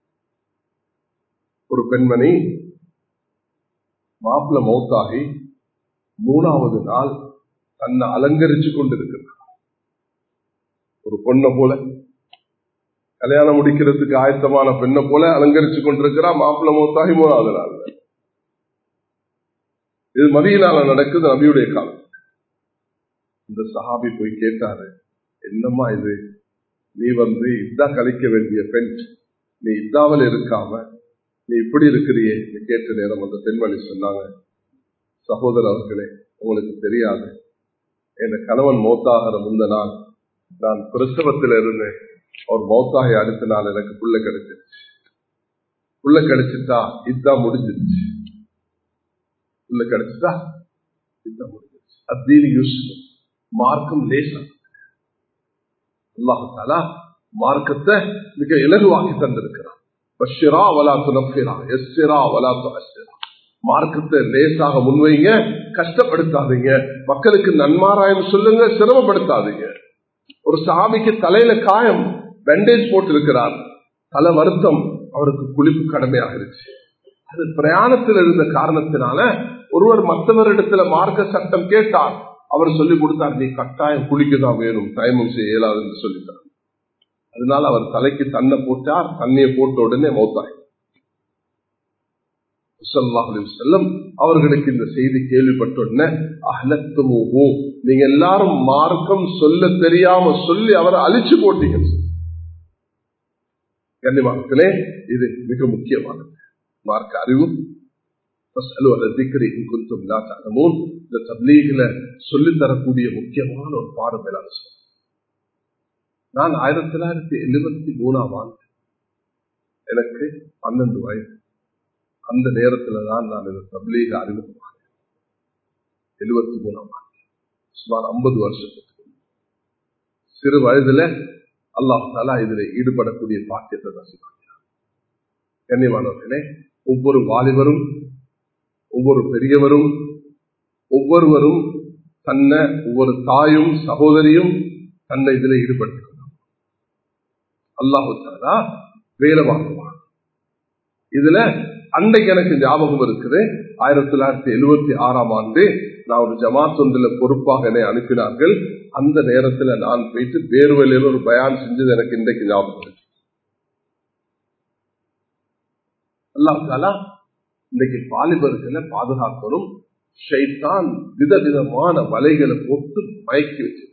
ஒரு பெண்மணி மாப்பிள மௌத்தாகி மூணாவது நாள் தன்னை அலங்கரிச்சு கொண்டிருக்கிறார் ஒரு பொண்ணை போல கல்யாணம் முடிக்கிறதுக்கு ஆயத்தமான பெண்ணை போல அலங்கரிச்சு கொண்டிருக்கிறா மாப்பிள மௌத்தாகி மூணாவது நாள் இது மதியனால நடக்குது நபியுடைய காலம் இந்த சஹாபி போய் கேட்டாரு என்னம்மா இது நீ வந்து இதா கழிக்க வேண்டிய பெண் நீ இதாமல் இருக்காம நீ இப்படி இருக்கிறியே கேட்ட நேரம் அந்த பெண்மணி சொன்னாங்க சகோதரர் அவர்களே உங்களுக்கு தெரியாது என் கணவன் மௌத்தாகிற முந்த நாள் நான் பிரசவத்தில் இருந்தேன் அவர் மௌத்தாகி அடுத்த நாள் எனக்கு புள்ள கிடைச்சிருச்சு புள்ள கிடைச்சிட்டா இதுதான் முடிஞ்சிருச்சு புள்ள கிடைச்சிட்டா இதுதான் முடிஞ்சிருச்சு அத்தீனி யூஸ் மார்க்கம் லேசம் அல்லாஹாலா மார்க்கத்தை மிக இலகுவாக்கி தந்திருக்கிறான் பஷிரா வலா துனப்பிரா எஸ்ரா வலா துனஸ்ரா மார்க்கத்தை லேசாக முன்வைங்க கஷ்டப்படுத்தாதீங்க மக்களுக்கு நன்மாராயம் சொல்லுங்க சிரமப்படுத்தாதீங்க ஒரு சாமிக்கு தலையில காயம் பேண்டேஜ் போட்டு இருக்கிறார் தலை வருத்தம் அவருக்கு குளிப்பு கடமையாக இருச்சு அது பிரயாணத்தில் இருந்த காரணத்தினால ஒருவர் மற்றவரிடத்துல மார்க்க சட்டம் கேட்டார் அவர் சொல்லி கொடுத்தார் நீ கட்டாயம் குளிக்கதான் வேணும் டைமும் செய்ய இயலாதுன்னு சொல்லிட்டார் அதனால அவர் தலைக்கு தன்னை போட்டார் தண்ணியை போட்ட உடனே மௌத்தாய் செல்லம் அவர்களுக்கு இந்த செய்தி கேள்விப்பட்ட உடனே அஹலத்துமோ நீங்க எல்லாரும் மார்க்கம் சொல்ல தெரியாம சொல்லி அவரை அழிச்சு போட்டீங்க கன்னிமார்க்கத்திலே இது மிக முக்கியமானது மார்க்க அறிவு இந்த தப்லீகில சொல்லித்தரக்கூடிய முக்கியமான ஒரு பாடம் மேலான நான் ஆயிரத்தி தொள்ளாயிரத்தி எழுபத்தி மூணாம் ஆண்டு எனக்கு பன்னெண்டு வயது அந்த நேரத்துல தான் நான் இந்த தப்லீக அறிமுகமாக எழுபத்தி மூணாம் ஆண்டு சுமார் ஐம்பது வருஷத்துக்கு சிறு வயதுல அல்லாஹ் தாலா இதுல ஈடுபடக்கூடிய பாக்கியத்தை ரசிப்பாங்க கண்ணியமானவர்களே ஒவ்வொரு வாலிபரும் ஒவ்வொரு பெரியவரும் ஒவ்வொருவரும் தன்னை ஒவ்வொரு தாயும் சகோதரியும் தன்னை இதுல ஈடுபடுத்திக் அல்லாஹு தாலா வேலை வாங்குவான் இதுல அன்றைக்கு எனக்கு ஞாபகம் இருக்குது ஆயிரத்தி தொள்ளாயிரத்தி எழுபத்தி ஆறாம் ஆண்டு நான் ஒரு ஜமாத் ஒன்றில் பொறுப்பாக என்னை அனுப்பினார்கள் அந்த நேரத்துல நான் போயிட்டு வேறுவெளியில் ஒரு பயான் செஞ்சது எனக்கு இன்றைக்கு ஞாபகம் இருக்கு அல்லாஹாலா இன்றைக்கு வாலிபர்களை பாதுகாக்கணும் ஷைத்தான் விதவிதமான வலைகளை போட்டு மயக்கி வச்சிருக்க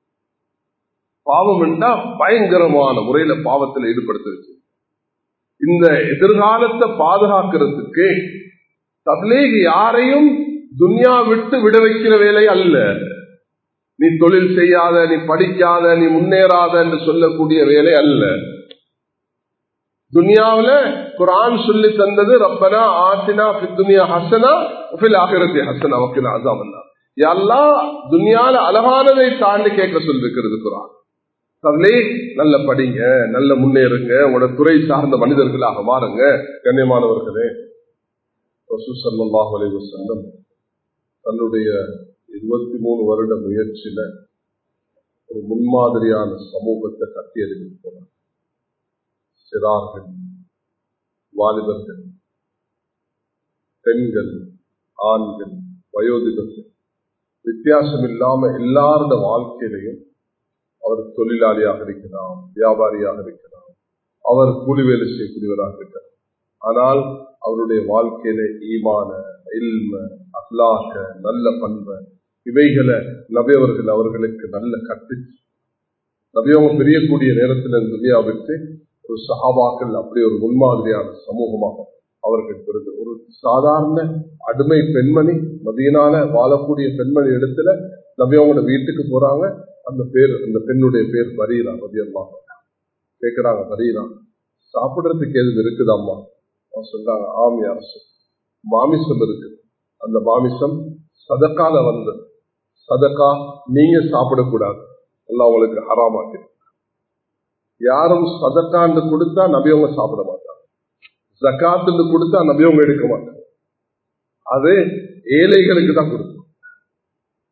பாவம் என்றா பயங்கரமான முறையில பாவத்தில் ஈடுபடுத்த வச்சு இந்த எதிர்காலத்தை பாதுகாக்கிறதுக்கு தப்லீக் யாரையும் துன்யா விட்டு விட வைக்கிற வேலை அல்ல நீ தொழில் செய்யாத நீ படிக்காத நீ முன்னேறாத என்று சொல்லக்கூடிய வேலை அல்ல துனியாவில குரான் சொல்லி தந்தது ரப்பனா ஆசினா துனியா ஹசனா ஆகிரத்தி ஹசனா வக்கில அசாமல்லா எல்லாம் துனியால அழகானதை தாண்டி கேட்க சொல்லிருக்கிறது குரான் தவளே நல்ல படிங்க நல்ல முன்னேறுங்க உங்களோட துறை சார்ந்த மனிதர்களாக மாறுங்க கண்ணியமானவர்களே ரசூசல்லாஹ் அலைவசல்லம் தன்னுடைய இருபத்தி மூணு வருட முயற்சியில ஒரு முன்மாதிரியான சமூகத்தை கட்டியெழுதி போனார் சிறார்கள் வாலிபர்கள் பெண்கள் ஆண்கள் வயோதிகர்கள் வித்தியாசம் இல்லாம எல்லாரோட வாழ்க்கையிலையும் அவர் தொழிலாளியாக இருக்கலாம் வியாபாரியாக இருக்கலாம் அவர் கூலி வேலை செய்யக்கூடியவராக இருக்கலாம் ஆனால் அவருடைய வாழ்க்கையில ஈமான இல்ம அல்லாக நல்ல பண்பை இவைகளை நபியவர்கள் அவர்களுக்கு நல்ல கற்பிச்சு நபியவங்க பிரியக்கூடிய நேரத்தில் துனியாவிற்கு ஒரு சகாபாக்கள் அப்படி ஒரு முன்மாதிரியான சமூகமாக அவர்கள் பெறுது ஒரு சாதாரண அடிமை பெண்மணி மதியனால வாழக்கூடிய பெண்மணி இடத்துல நபியவங்களோட வீட்டுக்கு போறாங்க அந்த பேர் அந்த பெண்ணுடைய பேர் பரீரா மதியம்மா கேட்கிறாங்க பரீரா சாப்பிடுறதுக்கு எது இருக்குதாம்மா சொல்றாங்க ஆமி அரசு மாமிசம் இருக்கு அந்த மாமிசம் சதக்கால வந்தது சதக்கா நீங்க சாப்பிடக்கூடாது எல்லாம் உங்களுக்கு ஹராமாக்கு யாரும் சதக்காண்டு கொடுத்தா நபியவங்க சாப்பிட மாட்டாங்க ஜக்காத்துன்னு கொடுத்தா நபியவங்க எடுக்க மாட்டாங்க அது ஏழைகளுக்கு தான் கொடுக்கும்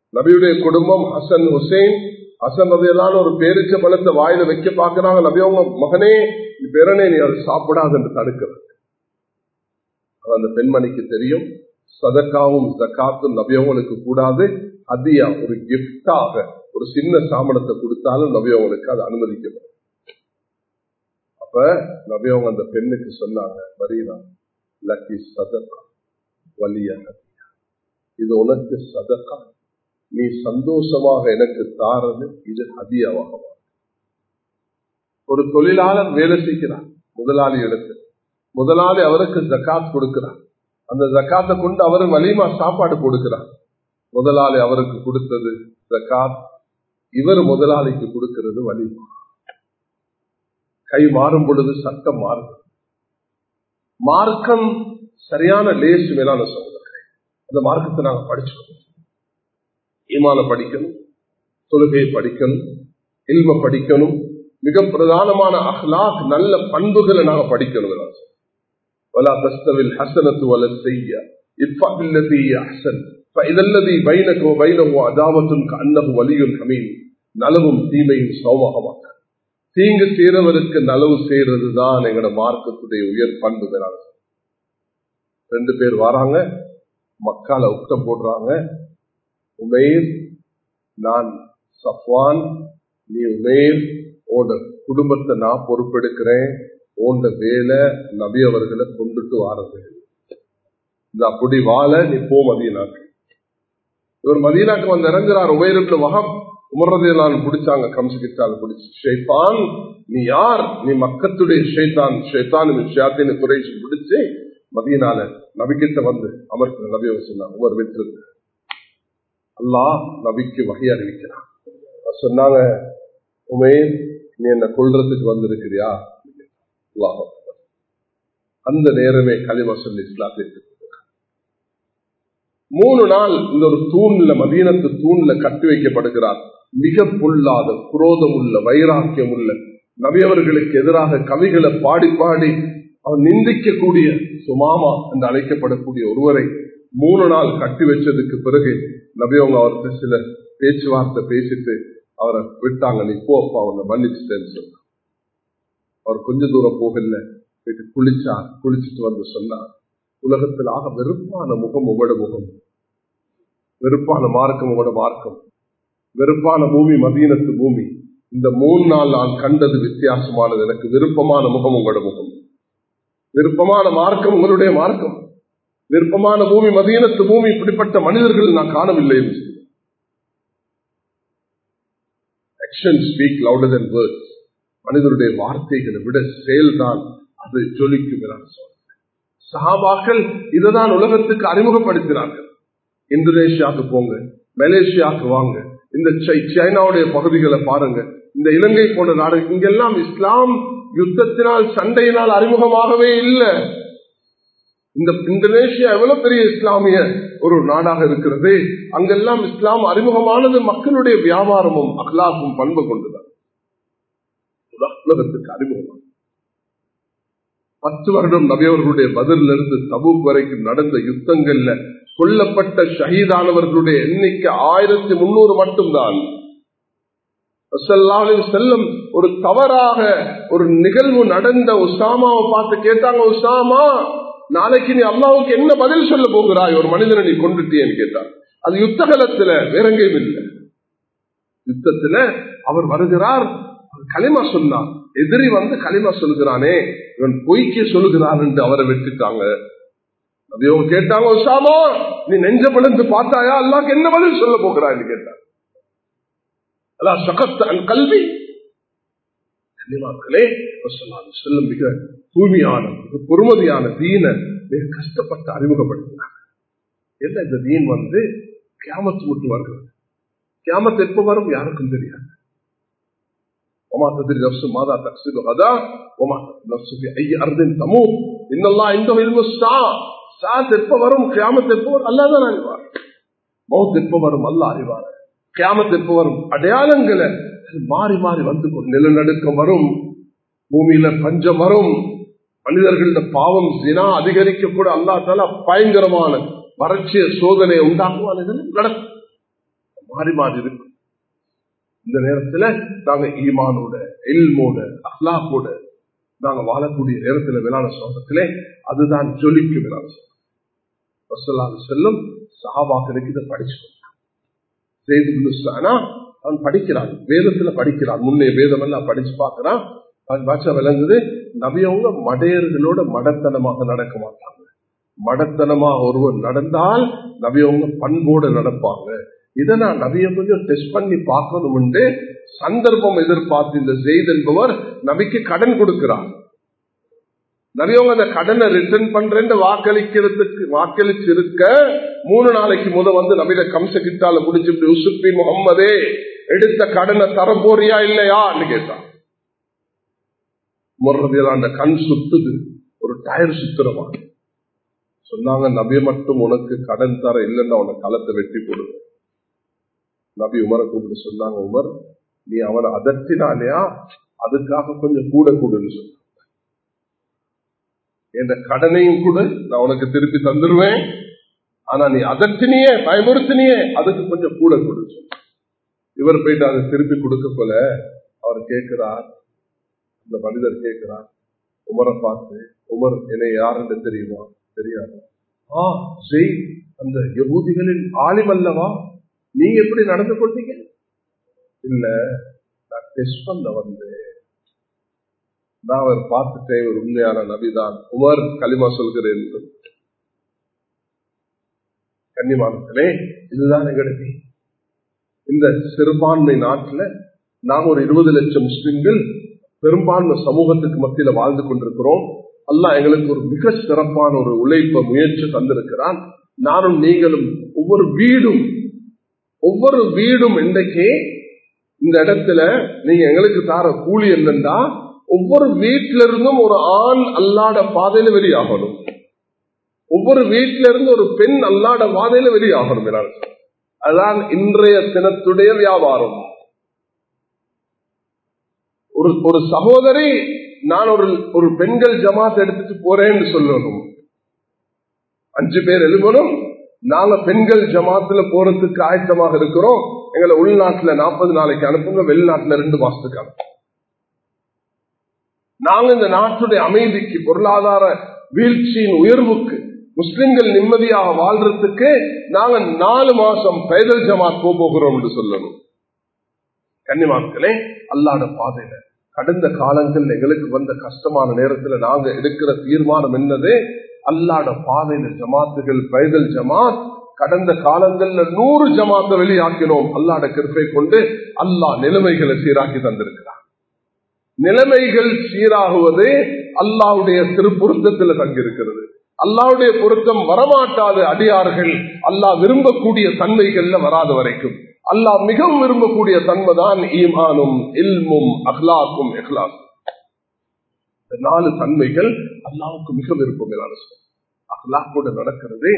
நபியுடைய குடும்பம் ஹசன் ஹுசைன் ஹசன் ரதையெல்லாம் ஒரு பேரிச்ச பழத்தை வாயில வைக்க பாக்குறாங்க நபி அவங்க மகனே பேரனே நீ அதை சாப்பிடாது என்று தடுக்கிறது அந்த பெண்மணிக்கு தெரியும் சதக்காவும் ஜக்காத்தும் நபியவங்களுக்கு கூடாது அதியா ஒரு கிஃப்டாக ஒரு சின்ன சாமனத்தை கொடுத்தாலும் நபியவங்களுக்கு அது அனுமதிக்கப்படும் அப்ப நபியவங்க அந்த பெண்ணுக்கு சொன்னாங்க மரீனா லக்கி சதக்கா வலிய இது உனக்கு சதக்கா நீ சந்தோஷமாக எனக்கு தாரது இது ஹதியாவாக ஒரு தொழிலாளர் வேலை செய்கிறார் முதலாளி எடுத்து முதலாளி அவருக்கு ஜக்காத் கொடுக்கிறார் அந்த ஜக்காத்தை கொண்டு அவர் வலிமா சாப்பாடு கொடுக்கிறார் முதலாளி அவருக்கு கொடுத்தது ஜக்காத் இவர் முதலாளிக்கு கொடுக்கிறது வலிமா கை மாறும் பொழுது சட்டம் மாறும் மார்க்கம் சரியான லேஸ் மேலான சகோதரர்களே அந்த மார்க்கத்தை நாங்க படிச்சுக்கணும் ஈமான படிக்கணும் தொழுகையை படிக்கணும் இல்ம படிக்கணும் மிக பிரதானமான அஹ்லாக் நல்ல பண்புகளை நாங்க படிக்கணும் ولا تستوي الحسنة ولا السيئة ادفع بالتي هي أحسن فإذا الذي بينك وبينه عداوة كأنه ولي حميم நலவும் தீமையும் சௌமகமாக தீங்கு செய்யறவருக்கு நலவு செய்யறதுதான் எங்களோட மார்க்கத்துடைய உயர் பண்புகளாக ரெண்டு பேர் வராங்க மக்கால உட்டம் போடுறாங்க உமேர் நான் சஃப்வான் நீ உமேர் ஓட குடும்பத்தை நான் பொறுப்பெடுக்கிறேன் ஓண்ட வேலை நபி அவர்களை கொண்டுட்டு வாரது இந்த அப்படி வாழ நீ போ மதியனாக்கு இவர் மதியனாக்கு வந்து இறங்குறார் உபயிரத்துல வகம் உமர்றதையெல்லாம் பிடிச்சாங்க கம்சு கிட்டால பிடிச்சு ஷேத்தான் நீ யார் நீ மக்கத்துடைய ஷேத்தான் ஷேத்தான் ஷேத்தின் குறைச்சி பிடிச்சு மதியனால நபிக்கிட்ட வந்து அமர்த்த நபி சொன்னாங்க உமர் விட்டுருக்கு அல்லாஹ் நபிக்கு வகை அறிவிக்கிறான் சொன்னாங்க உமே நீ என்ன கொள்றதுக்கு வந்திருக்கிறியா அல்லாஹ் அந்த நேரமே களிமா சொல்லி இஸ்லாத்திற்கு மூணு நாள் இந்த ஒரு தூண்ல மதீனத்து தூண்ல கட்டி வைக்கப்படுகிறார் மிக பொல்லாத குரோதம் உள்ள வைராக்கியம் உள்ள நபியவர்களுக்கு எதிராக கவிகளை பாடி பாடி அவர் நிந்திக்கக்கூடிய சுமாமா என்று அழைக்கப்படக்கூடிய ஒருவரை மூணு நாள் கட்டி வச்சதுக்கு பிறகு நபியவங்க அவர்கிட்ட சில பேச்சுவார்த்தை பேசிட்டு அவரை விட்டாங்க நீ போ அப்பா அவனை மன்னிச்சுட்டேன்னு சொன்னார் அவர் கொஞ்ச தூரம் போகல போயிட்டு குளிச்சார் குளிச்சுட்டு வந்து சொன்னார் உலகத்தில் ஆக வெறுப்பான முகம் உங்களோட முகம் வெறுப்பான மார்க்கம் உங்களோட மார்க்கம் வெறுப்பான பூமி மதீனத்து பூமி இந்த மூணு நாள் நான் கண்டது வித்தியாசமானது எனக்கு விருப்பமான முகம் உங்களோட முகம் விருப்பமான மார்க்கம் உங்களுடைய மார்க்கம் விருப்பமான பூமி மதீனத்து பூமி இப்படிப்பட்ட மனிதர்கள் நான் காணவில்லை என்று action speak louder than words மனிதனுடைய வார்த்தைகளை விட செயல்தான் அது ஜொலிக்கும் சஹாபாக்கள் இதுதான் உலகத்துக்கு அறிமுகப்படுத்தினார்கள் இந்தோனேஷியாவுக்கு போங்க மலேசியாவுக்கு வாங்க இந்த சைனாவுடைய பகுதிகளை பாருங்க இந்த இலங்கை போன்ற நாடு இங்கெல்லாம் இஸ்லாம் யுத்தத்தினால் சண்டையினால் அறிமுகமாகவே இல்லை இந்த இந்தோனேஷியா எவ்வளவு பெரிய இஸ்லாமிய ஒரு நாடாக இருக்கிறது அங்கெல்லாம் இஸ்லாம் அறிமுகமானது மக்களுடைய வியாபாரமும் அகலாக்கும் பண்பு கொண்டுதான் உலகத்துக்கு அறிமுகமான பத்து வருடம் நபியவர்களுடைய பதிலிருந்து தபூக் வரைக்கும் நடந்த யுத்தங்கள்ல கொல்லப்பட்ட ஷஹீதானவர்களுடைய எண்ணிக்கை ஆயிரத்தி முன்னூறு மட்டும்தான் செல்லம் ஒரு தவறாக ஒரு நிகழ்வு நடந்த உசாமாவை பார்த்து கேட்டாங்க உசாமா நாளைக்கு நீ அல்லாவுக்கு என்ன பதில் சொல்ல போகிறாய் ஒரு மனிதனை நீ கொண்டுட்டியன்னு கேட்டார் அது யுத்தகலத்துல வேற எங்கேயும் இல்லை யுத்தத்துல அவர் வருகிறார் களிமா சொன்னார் எதிரி வந்து களிமா சொல்கிறானே இவன் பொய்க்கு சொல்லுகிறான் என்று அவரை வெட்டிட்டாங்க அது இவங்க கேட்டாங்க உசாமா நீ நெஞ்ச பிளந்து பார்த்தாயா அல்லாக்கு என்ன பதில் சொல்ல போகிறான்னு கேட்டார் அதான் சகத்தன் கல்வி கன்னிமாக்களே செல்லும் மிக தூய்மையான மிக பொறுமதியான தீன மிக கஷ்டப்பட்டு அறிமுகப்படுத்தினார் என்ன இந்த தீன் வந்து கியாமத்து விட்டு வருகிறது கியாமத்து எப்ப வரும் யாருக்கும் தெரியாது وما تدري نفس ماذا تكسب غدا وما نفس في اي ارض تموت ان الله عنده علم الساعه சாத் எப்ப வரும் கியாமத் எப்ப வரும் அல்லா தான் அறிவார் மௌத் எப்ப வரும் அல்ல அறிவார் கியாமத் எப்ப வரும் அடையாளங்களை மாறி மாறி வந்து நிலநடுக்கம் வரும் பூமியில பஞ்சம் வரும் மனிதர்கள பாவம் சினா அதிகரிக்க கூட அல்லா தால பயங்கரமான வறட்சிய சோதனை உண்டாக்குவான் நடக்கும் மாறி மாறி இருக்கும் இந்த நேரத்துல நாங்க ஈமானோட எல்மோட அஹ்லாக்கோட நாங்க வாழக்கூடிய நேரத்துல விளாட சொல்றதுலே அதுதான் ஜொலிக்கு விளாட சொல்றோம் செல்லும் சஹாபாக்களுக்கு இதை படிச்சு செய்து அவன் படிக்கிறான் வேதத்துல படிக்கிறான் முன்னே வேதம் எல்லாம் படிச்சு பார்க்கிறான் பாட்சா விளங்குது நபியவங்க மடையர்களோட மடத்தனமாக நடக்க மாட்டாங்க மடத்தனமாக ஒருவர் நடந்தால் நபியவங்க பண்போடு நடப்பாங்க இதை நான் நபிய கொஞ்சம் டெஸ்ட் பண்ணி பார்க்கணும் சந்தர்ப்பம் எதிர்பார்த்து இந்த செய்து என்பவர் நபிக்கு கடன் கொடுக்கிறார் நபியவங்க அந்த கடனை ரிட்டர்ன் பண்றேன்னு வாக்களிக்கிறதுக்கு வாக்களிச்சு இருக்க மூணு நாளைக்கு முத வந்து நபியில கம்ச கிட்டால முடிச்சுட்டு உசுப்பி முகம்மதே எடுத்த கடனை தர போறியா இல்லையான்னு கேட்டான் முறதில் அந்த கண் சுத்துது ஒரு டயர் சுத்துறமா சொன்னாங்க நபி மட்டும் உனக்கு கடன் தர இல்லைன்னா உனக்கு களத்தை வெட்டி போடுது நபி உமரை கூப்பிட்டு சொன்னாங்க உமர் நீ அவனை அதட்டினாலையா அதுக்காக கொஞ்சம் கூட கூடுன்னு சொன்ன என்ற கடனையும் கூட நான் உனக்கு திருப்பி தந்துருவேன் ஆனா நீ அதட்டினியே பயமுறுத்தினியே அதுக்கு கொஞ்சம் கூட கொடு இவர் போயிட்டு அதை திருப்பி கொடுக்க போல அவர் கேட்கிறார் அந்த மனிதர் கேட்கிறார் உமரை பார்த்து உமர் என்னை யாருன்னு தெரியுமா தெரியாது ஆ செய் அந்த யகூதிகளின் ஆலிம் அல்லவா நீங்க எப்படி நடந்து கொண்டீங்க இல்ல நான் டெஸ்ட் பண்ண வந்து நான் அவர் பார்த்துட்டேன் ஒரு உண்மையான நபிதான் உமர் களிமா சொல்கிறேன் கன்னிமானத்திலே இதுதான் எங்களுக்கு இந்த சிறுபான்மை நாட்டில் நாங்க ஒரு இருபது லட்சம் முஸ்லிம்கள் பெரும்பான்மை சமூகத்துக்கு மத்தியில வாழ்ந்து கொண்டிருக்கிறோம் அல்லா எங்களுக்கு ஒரு மிக சிறப்பான ஒரு உழைப்ப முயற்சி தந்திருக்கிறான் நானும் நீங்களும் ஒவ்வொரு வீடும் ஒவ்வொரு வீடும் இன்றைக்கு இந்த இடத்துல நீங்க எங்களுக்கு தார கூலி என்னன்னா ஒவ்வொரு வீட்டில இருந்தும் ஒரு ஆண் அல்லாட பாதையில வெளியாகணும் ஒவ்வொரு வீட்டில இருந்து ஒரு பெண் அல்லாட பாதையில வெளியாகணும் அதுதான் இன்றைய தினத்துடைய வியாபாரம் ஒரு ஒரு சகோதரி நான் ஒரு ஒரு பெண்கள் ஜமாத் எடுத்துட்டு போறேன்னு சொல்லணும் அஞ்சு பேர் எழுதணும் நாங்க பெண்கள் ஜமாத்துல போறதுக்கு ஆயத்தமாக இருக்கிறோம் எங்களை உள்நாட்டுல நாற்பது நாளைக்கு அனுப்புங்க வெளிநாட்டுல ரெண்டு மாசத்துக்கு அனுப்புங்க நாங்க இந்த நாட்டுடைய அமைதிக்கு பொருளாதார வீழ்ச்சியின் உயர்வுக்கு முஸ்லிம்கள் நிம்மதியாக வாழ்றதுக்கு நாங்க நாலு மாசம் பைதல் ஜமாத் போகிறோம் என்று சொல்லணும் கன்னிமாக்களே அல்லாட பாதையில கடந்த காலங்கள் எங்களுக்கு வந்த கஷ்டமான நேரத்துல நாங்க எடுக்கிற தீர்மானம் என்னது அல்லாட பாதையில ஜமாத்துகள் பைதல் ஜமாத் கடந்த காலங்கள்ல நூறு ஜமாத்தை வெளியாக்கினோம் அல்லாட கிருப்பை கொண்டு அல்லா நிலைமைகளை சீராக்கி தந்திருக்கிறார் நிலைமைகள் சீராகுவது அல்லாவுடைய திருப்பொருத்தத்தில் தங்கியிருக்கிறது அல்லாவுடைய பொருத்தம் வரமாட்டாத அடியார்கள் அல்லாஹ் விரும்பக்கூடிய தன்மைகள்ல வராத வரைக்கும் அல்லாஹ் மிகவும் விரும்பக்கூடிய தன்மைதான் ஈமானும் இல்மும் அஹ்லாக்கும் எஹ்லாக்கும் இந்த நாலு தன்மைகள் அல்லாவுக்கு மிக விருப்பம் அஹ்லாக்கோட நடக்கிறது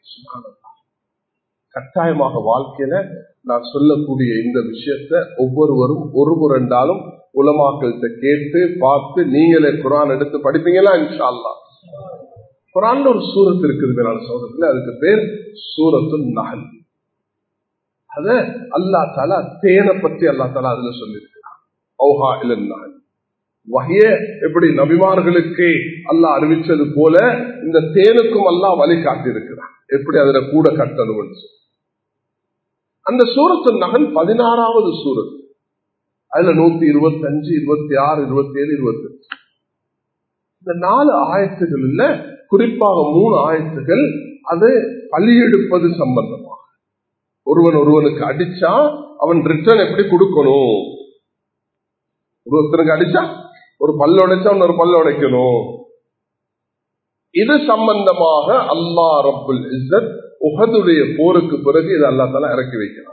கட்டாயமாக வாழ்க்கையில நான் சொல்லக்கூடிய இந்த விஷயத்த ஒவ்வொருவரும் ஒரு முரண்டாலும் உலமாக்கள்கிட்ட கேட்டு பார்த்து நீங்களே குரான் எடுத்து படிப்பீங்களா இன்ஷா அல்லா குரான் ஒரு சூரத்து இருக்குது மேலான சோதத்துல அதுக்கு பேர் சூரத்து நகல் அத அல்லா தாலா தேனை பத்தி அல்லா தாலா அதுல சொல்லியிருக்கிறான் ஓஹா இல்ல வகைய எப்படி நபிமார்களுக்கு அல்லாஹ் அறிவிச்சது போல இந்த தேனுக்கும் அல்லாஹ் வழி காட்டியிருக்கிறான் எப்படி அதுல கூட கட்டணும் அந்த சூரத்து நகல் பதினாறாவது சூரத் அதுல நூத்தி இருபத்தி அஞ்சு இருபத்தி ஆறு இருபத்தி ஏழு இருபத்தி இந்த நாலு ஆயத்துகள் இல்ல குறிப்பாக மூணு ஆயத்துகள் அது பலியெடுப்பது சம்பந்தமாக ஒருவன் ஒருவனுக்கு அடிச்சா அவன் ரிட்டர்ன் எப்படி கொடுக்கணும் ஒருத்தனுக்கு அடிச்சா ஒரு பல்ல உடைச்சா ஒரு பல்ல உடைக்கணும் இது சம்பந்தமாக அல்லா ரபுல் இஸ்ஸத் உகதுடைய போருக்கு பிறகு இது அல்லா தால இறக்கி வைக்கிறான்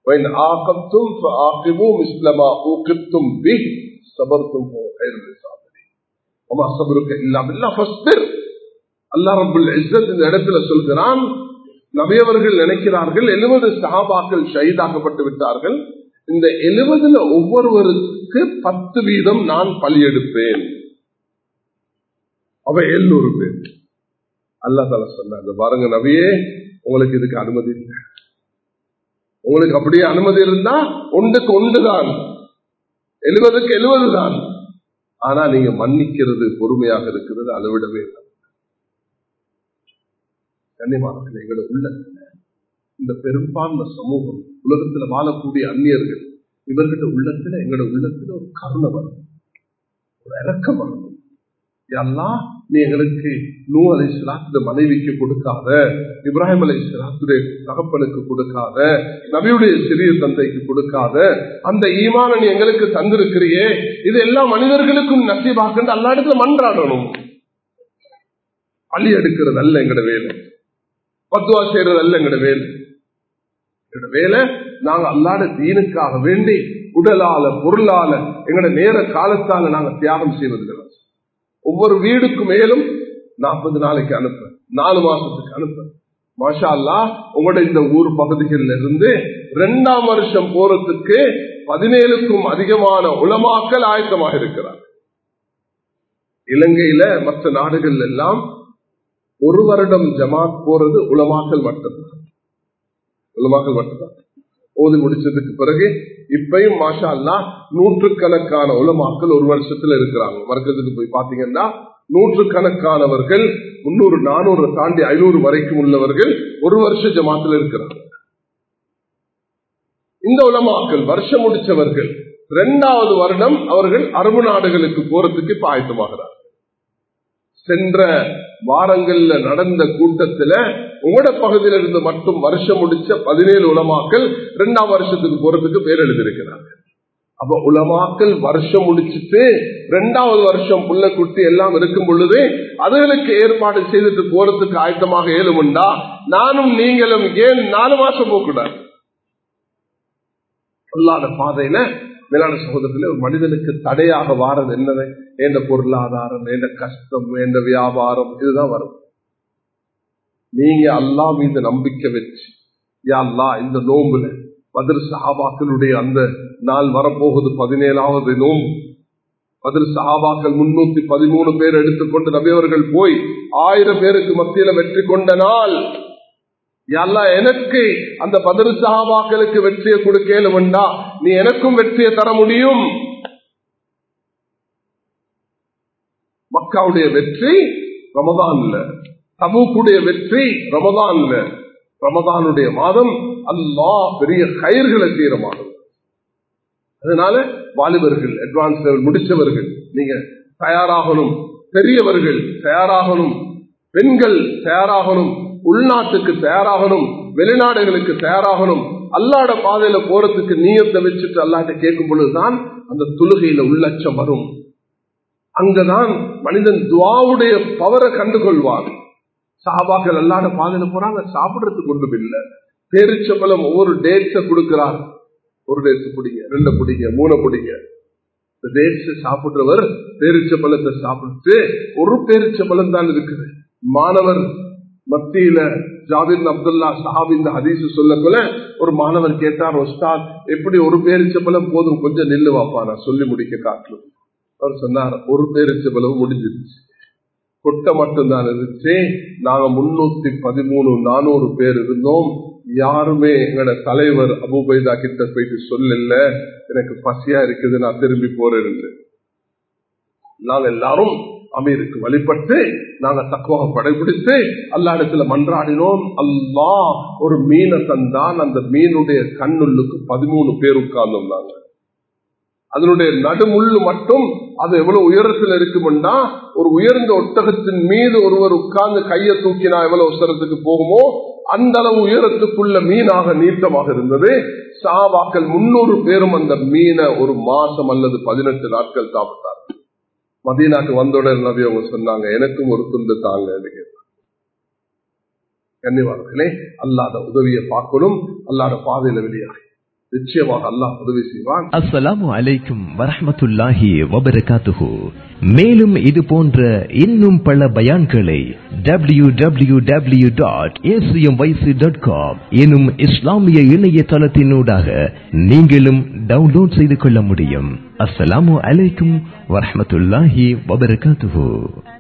இந்த இடத்துல சொல்கிறான் நபியவர்கள் நினைக்கிறார்கள் எழுபது சகாபாக்கள் ஷஹீதாக்கப்பட்டு விட்டார்கள் இந்த எழுபதுல ஒவ்வொருவருக்கு பத்து வீதம் நான் பலியெடுப்பேன் அவ எழுநூறு பேர் அல்லா தலா சொன்னாங்க பாருங்க நபியே உங்களுக்கு இதுக்கு அனுமதி இல்லை உங்களுக்கு அப்படியே அனுமதி இருந்தா ஒன்றுக்கு ஒன்றுதான் எழுபதுக்கு எழுபது தான் ஆனா நீங்க மன்னிக்கிறது பொறுமையாக இருக்கிறது அதை விடவே இல்லை. கண்ணியமானவர்களே, எங்களோட உள்ளத்துல இந்த பெரும்பான்மை சமூகம் உலகத்துல வாழக்கூடிய அந்நியர்கள் இவர்களோட உள்ளத்துல எங்களோட உள்ளத்துல ஒரு கருணை வரும் ஒரு இறக்கம் வரும் எல்லாம் நீ எங்களுக்கு நூ அலை இந்த மனைவிக்கு கொடுக்காத இப்ராஹிம் அலை சலாத்துடைய தகப்பனுக்கு கொடுக்காத நபியுடைய சிறிய தந்தைக்கு கொடுக்காத அந்த ஈமான நீ எங்களுக்கு தந்திருக்கிறியே இது எல்லா மனிதர்களுக்கும் நசீபாக்குன்னு அல்லா இடத்துல மன்றாடணும் அள்ளி எடுக்கிறது அல்ல எங்கட வேலை பத்துவா செய்யறது அல்ல எங்கட வேலை எங்கட வேலை நாங்க அல்லாட தீனுக்காக வேண்டி உடலால பொருளால எங்கட நேர காலத்தால நாங்க தியாகம் செய்வது ஒவ்வொரு வீடுக்கு மேலும் நாற்பது நாளைக்கு அனுப்ப நாலு மாசத்துக்கு அனுப்ப மாஷா அல்லா உங்களோட இந்த ஊர் பகுதிகளில் இருந்து இரண்டாம் வருஷம் போறதுக்கு பதினேழுக்கும் அதிகமான உலமாக்கல் ஆயத்தமாக இருக்கிறார் இலங்கையில மற்ற நாடுகள் எல்லாம் ஒரு வருடம் ஜமாத் போறது உலமாக்கல் மட்டும்தான் உலமாக்கல் மட்டும்தான் ஓதி முடிச்சதுக்கு பிறகு இப்பயும் மாஷா அல்லா நூற்றுக்கணக்கான உலமாக்கள் ஒரு வருஷத்துல இருக்கிறாங்க வர்க்கத்துக்கு போய் பாத்தீங்கன்னா நூற்றுக்கணக்கானவர்கள் முன்னூறு நானூறு தாண்டி ஐநூறு வரைக்கும் உள்ளவர்கள் ஒரு வருஷ ஜமாத்துல இருக்கிறாங்க இந்த உலமாக்கள் வருஷம் முடிச்சவர்கள் இரண்டாவது வருடம் அவர்கள் அரபு நாடுகளுக்கு போறதுக்கு இப்ப ஆயத்தமாகிறார் சென்ற வாரங்கள்ல நடந்த கூட்டத்துல உங்களோட பகுதியில இருந்து மட்டும் வருஷம் முடிச்ச பதினேழு உலமாக்கள் இரண்டாம் வருஷத்துக்கு போறதுக்கு பேர் எழுதியிருக்கிறாங்க அப்ப உலமாக்கள் வருஷம் முடிச்சுட்டு ரெண்டாவது வருஷம் புள்ள குட்டி எல்லாம் இருக்கும் பொழுது அதுகளுக்கு ஏற்பாடு செய்துட்டு போறதுக்கு ஆயத்தமாக ஏழுமுண்டா நானும் நீங்களும் ஏன் நாலு மாசம் போகக்கூடாது சொல்லாத பாதையில மேலான சகோதரத்தில் ஒரு மனிதனுக்கு தடையாக வாரது என்னது எந்த பொருளாதாரம் எந்த கஷ்டம் எந்த வியாபாரம் இதுதான் வரும் நீங்க அல்லா மீது நம்பிக்கை வச்சு யா அல்லா இந்த நோம்புல பதில் சஹாபாக்களுடைய அந்த நாள் வரப்போகுது பதினேழாவது நோம்பு பதில் சஹாபாக்கள் முன்னூத்தி பதிமூணு பேர் எடுத்துக்கொண்டு நபியவர்கள் போய் ஆயிரம் பேருக்கு மத்தியில வெற்றி கொண்ட நாள் அல்லா எனக்கு அந்த பதில் சஹாபாக்களுக்கு வெற்றியை கொடுக்கலும்டா நீ எனக்கும் வெற்றியை தர முடியும் மக்காவுடைய வெற்றி ரமதான்ல தபூக்குடைய வெற்றி ரமதான்ல ரமதானுடைய மாதம் அல்லா பெரிய கயிர்களை செய்யற மாதம் அதனால வாலிபர்கள் அட்வான்ஸ் லெவல் முடிச்சவர்கள் நீங்க தயாராகணும் பெரியவர்கள் தயாராகணும் பெண்கள் தயாராகணும் உள்நாட்டுக்கு தயாராகணும் வெளிநாடுகளுக்கு தயாராகணும் அல்லாட பாதையில போறதுக்கு நீயத்தை வச்சுட்டு அல்லாட்ட கேட்கும் பொழுதுதான் அந்த தொழுகையில உள்ளச்சம் வரும் அங்கதான் மனிதன் துவாவுடைய பவரை கண்டுகொள்வான் சாபாக்கள் அல்லாட பாதையில போறாங்க சாப்பிடறதுக்கு ஒன்றும் இல்லை பேரிச்சம்பளம் ஒவ்வொரு டேட்ஸ கொடுக்கிறார் ஒரு டேட்ஸ் பிடிங்க ரெண்டு பிடிங்க மூணு பிடிங்க டேட்ஸ் சாப்பிடுறவர் பேரிச்சம்பளத்தை சாப்பிட்டு ஒரு பேரிச்சம்பளம் தான் இருக்குது மாணவர் மத்தியில ஜாபிர் அப்துல்லா சாஹாப் இந்த ஹதீஸ் சொல்லக்குள்ள ஒரு மாணவர் கேட்டார் ஒஸ்தாத் எப்படி ஒரு பேரிச்சம்பளம் போதும் கொஞ்சம் நில்லு வாப்பா நான் சொல்லி முடிக்க காட்டலும் அவர் சொன்னார் ஒரு பேரிச்சம்பளம் முடிஞ்சிருச்சு கொட்டை மட்டும்தான் இருந்துச்சு நாங்க முன்னூத்தி பதிமூணு நானூறு பேர் இருந்தோம் யாருமே எங்களோட தலைவர் அபுபைதா கிட்ட போயிட்டு சொல்லல எனக்கு பசியா இருக்குது நான் திரும்பி போறேன் நாங்க எல்லாரும் அமீருக்கு வழிபட்டு நாங்க தக்குவாக படைபிடித்து அல்லா இடத்துல மன்றாடினோம் அல்லா ஒரு மீனை தந்தான் அந்த மீனுடைய கண்ணுள்ளுக்கு பதிமூணு பேர் உட்கார்ந்தோம் நாங்க அதனுடைய நடுமுள்ளு மட்டும் அது எவ்வளவு உயரத்தில் இருக்கும்னா ஒரு உயர்ந்த ஒட்டகத்தின் மீது ஒருவர் உட்கார்ந்து கையை தூக்கினா எவ்வளவு உசரத்துக்கு போகுமோ அந்த அளவு உயரத்துக்குள்ள மீனாக நீட்டமாக இருந்தது சாவாக்கள் முன்னூறு பேரும் அந்த மீனை ஒரு மாசம் அல்லது பதினெட்டு நாட்கள் சாப்பிட்டார் மதீனாக்கு வந்தவுடன் நபி அவங்க சொன்னாங்க எனக்கும் ஒரு துண்டு தாங்க கன்னிவார்களே அல்லாத உதவியை பார்க்கணும் அல்லாத பாதையில வெளியாக நிச்சயமாக அல்லாஹ் உதவி செய்வான் அஸ்ஸலாமு அலைக்கும் வரஹ்மத்துல்லாஹி வபரகாத்துஹு மேலும் இது போன்ற இன்னும் பல பயான்களை W W W dot dot com எனும் இஸ்லாமிய இணையதளத்தினூடாக நீங்களும் டவுன்லோட் செய்து கொள்ள முடியும் அஸ்ஸலாமு அலைக்கும் வரஹ்மத்துல்லாஹி வபரகாத்துஹு